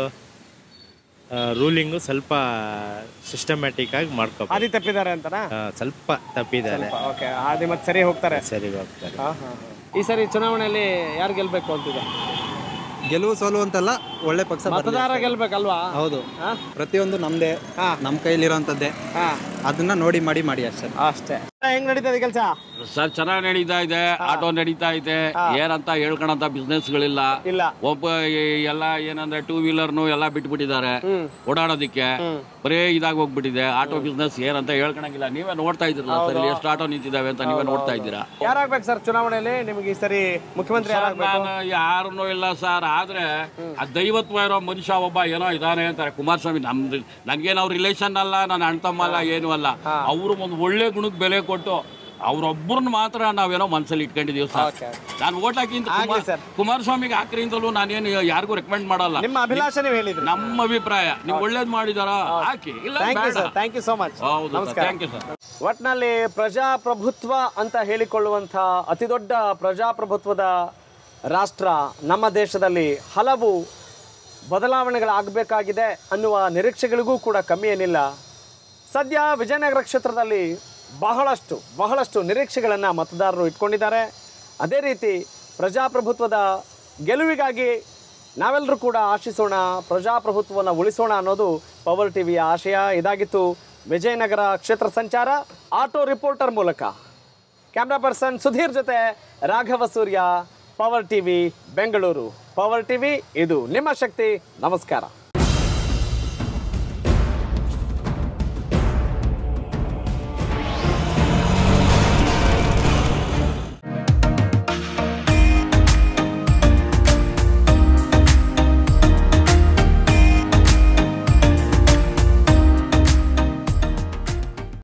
ರೂಲಿಂಗು ಸ್ವಲ್ಪ ಸಿಸ್ಟಮ್ಯಾಟಿಕ್ ಆಗಿ ಮಾಡ್ಕೋಬೇಕು ಹಾದಿ ತಪ್ಪಿದ್ದಾರೆ ಅಂತನಾ ಆ, ಸ್ವಲ್ಪ ತಪ್ಪಿದ್ದಾರೆ ಓಕೆ ಹಾದಿ ಮತ್ತೆ ಸರಿ ಹೋಗ್ತಾರೆ ಸರಿ ಹೋಗ್ತಾರೆ ಹಾ, ಹಾ, ಹಾ. ಈ ಸರಿ ಚುನಾವಣೆಯಲ್ಲಿ ಯಾರು ಗೆಲ್ಬೇಕು ಅಂತಿದೆ ಗೆಲುವು ಸೋಲು ಅಂತಲ್ಲ ಒಳ್ಳೆ ಪಕ್ಷ ಬರ್ಲಿ ಮತದಾರ ಅಷ್ಟೇ. ಗೆಲ್ಬೇಕಲ್ವಾ ಹೌದು ಪ್ರತಿಯೊಂದು ನಮ್ದೇ ನಮ್ಮ ಕೈಲಿರೋಂಥದ್ದೇ ಅದನ್ನ ನೋಡಿ ಮಾಡಿ ಮಾಡಿ ಅಷ್ಟೇ ಅಷ್ಟೇ ಹೆಂಗ್ ನಡೀತದೆ ಕೆಲಸ ಸರ್ ಚೆನ್ನಾಗಿ ನಡೀತಾ ಇದೆ ಆಟೋ ನಡೀತಾ ಇದೆ ಏನಂತ ಹೇಳ್ಕೊಳಂತ ಬಿಸ್ನೆಸ್ಗಳಿಲ್ಲ ಇಲ್ಲ ಒಬ್ಬ ಈ- ಎಲ್ಲ ಏನಂದ್ರೆ ಟೂ ವೀಲರ್ನು ಎಲ್ಲ ಬಿಟ್ಬಿಟ್ಟಿದ್ದಾರೆ ಓಡಾಡೋದಿಕ್ಕೆ ಬರೇ ಇದಾಗಿ ಹೋಗ್ಬಿಟ್ಟಿದೆ ಆಟೋ ಬಿಸ್ನೆಸ್ ಏನಂತ ಹೇಳ್ಕೊಳಂಗಿಲ್ಲ ನೀವೇ ನೋಡ್ತಾ ಇದ್ದೀರಲ್ಲ ಸರ್ ಇಲ್ಲಿ ಎಷ್ಟು ಆಟೋ ನಿಂತಿದ್ದಾವೆ ಅಂತ ನೀವೇ ನೋಡ್ತಾ ಇದ್ದೀರಾ ಯಾರಾಗ್ಬೇಕು ಸರ್ ಚುನಾವಣೆಯಲ್ಲಿ ನಿಮ್ಗೆ ಈ ಸರಿ ಮುಖ್ಯಮಂತ್ರಿ ಸರ್, ಯಾರಾಗ್ಬೇಕು ನಾನು ಯಾರನ್ನೂ ಇಲ್ಲ ಸರ್ ಆದ್ರೆ ಆ ದೈವತ್ವ ಇರೋ ಮನುಷ್ಯ ಒಬ್ಬ ಏನೋ ಇದಾನೆ ಅಂತಾರೆ ಕುಮಾರಸ್ವಾಮಿ ನಮ್ದು ನನ್ಗೇನು ಅವ್ರ ರಿಲೇಷನ್ ಅಲ್ಲ ನನ್ನ ಅಣ್ಣ ತಮ್ಮ ಅಲ್ಲ ಏನು ಅಲ್ಲ ಅವರು ಒಂದು ಒಳ್ಳೆ ಗುಣಕ್ಕೆ ಬೆಲೆ ಕೊಟ್ಟು ಅವ್ರೊಬ್ಬರನ್ನ ಮಾತ್ರ ನಾವೇನೋ ಮನಸ್ಸಲ್ಲಿ ಇಟ್ಕೊಂಡಿದೀವಿ ಸರ್ ನಾನು ಓಟ್ ಹಾಕಿಂತ ಕುಮಾರಸ್ವಾಮಿಗೆ ಹಾಕ್ರಿಂದಲೂ ನಾನೇನು ಯಾರಿಗೂ ರೆಕಮೆಂಡ್ ಮಾಡಲ್ಲ ನಿಮ್ಮ ಅಭಿಲಾಷೆ ನೀವು ಹೇಳಿದ್ರಿ ನಮ್ಮ ಅಭಿಪ್ರಾಯ ನೀವು ಒಳ್ಳೇದ್ ಮಾಡಿದಾರ ಹಾಕಿ ಇಲ್ಲ ಥ್ಯಾಂಕ್ ಯು ಬೇಡ. Sir thank you so much ಹೌದು ಸರ್, ನಮಸ್ಕಾರ thank you ಸರ್. ಒಟ್ನಲ್ಲಿ ಪ್ರಜಾಪ್ರಭುತ್ವ ಅಂತ ಹೇಳಿಕೊಳ್ಳುವಂಥ ಅತಿ ದೊಡ್ಡ ಪ್ರಜಾಪ್ರಭುತ್ವದ ರಾಷ್ಟ್ರ ನಮ್ಮ ದೇಶದಲ್ಲಿ ಹಲವು ಬದಲಾವಣೆಗಳಾಗಬೇಕಾಗಿದೆ ಅನ್ನುವ ನಿರೀಕ್ಷೆಗಳಿಗೂ ಕೂಡ ಕಮ್ಮಿ ಏನಿಲ್ಲ ಸದ್ಯ ವಿಜಯನಗರ ಕ್ಷೇತ್ರದಲ್ಲಿ ಬಹಳಷ್ಟು ಬಹಳಷ್ಟು ನಿರೀಕ್ಷೆಗಳನ್ನು ಮತದಾರರು ಇಟ್ಕೊಂಡಿದ್ದಾರೆ ಅದೇ ರೀತಿ ಪ್ರಜಾಪ್ರಭುತ್ವದ ಗೆಲುವಿಗಾಗಿ ನಾವೆಲ್ಲರೂ ಕೂಡ ಆಶಿಸೋಣ ಪ್ರಜಾಪ್ರಭುತ್ವವನ್ನು ಉಳಿಸೋಣ ಅನ್ನೋದು ಪವರ್ ಟಿವಿಯ ಆಶಯ ಇದಾಗಿತ್ತು ವಿಜಯನಗರ ಕ್ಷೇತ್ರ ಸಂಚಾರ ಆಟೋ ರಿಪೋರ್ಟರ್ ಮೂಲಕ ಕ್ಯಾಮ್ರಾ ಪರ್ಸನ್ ಸುಧೀರ್ ಜೊತೆ Raghava Surya power TV Bengaluru power TV ಇದು ನಿಮ್ಮ ಶಕ್ತಿ ನಮಸ್ಕಾರ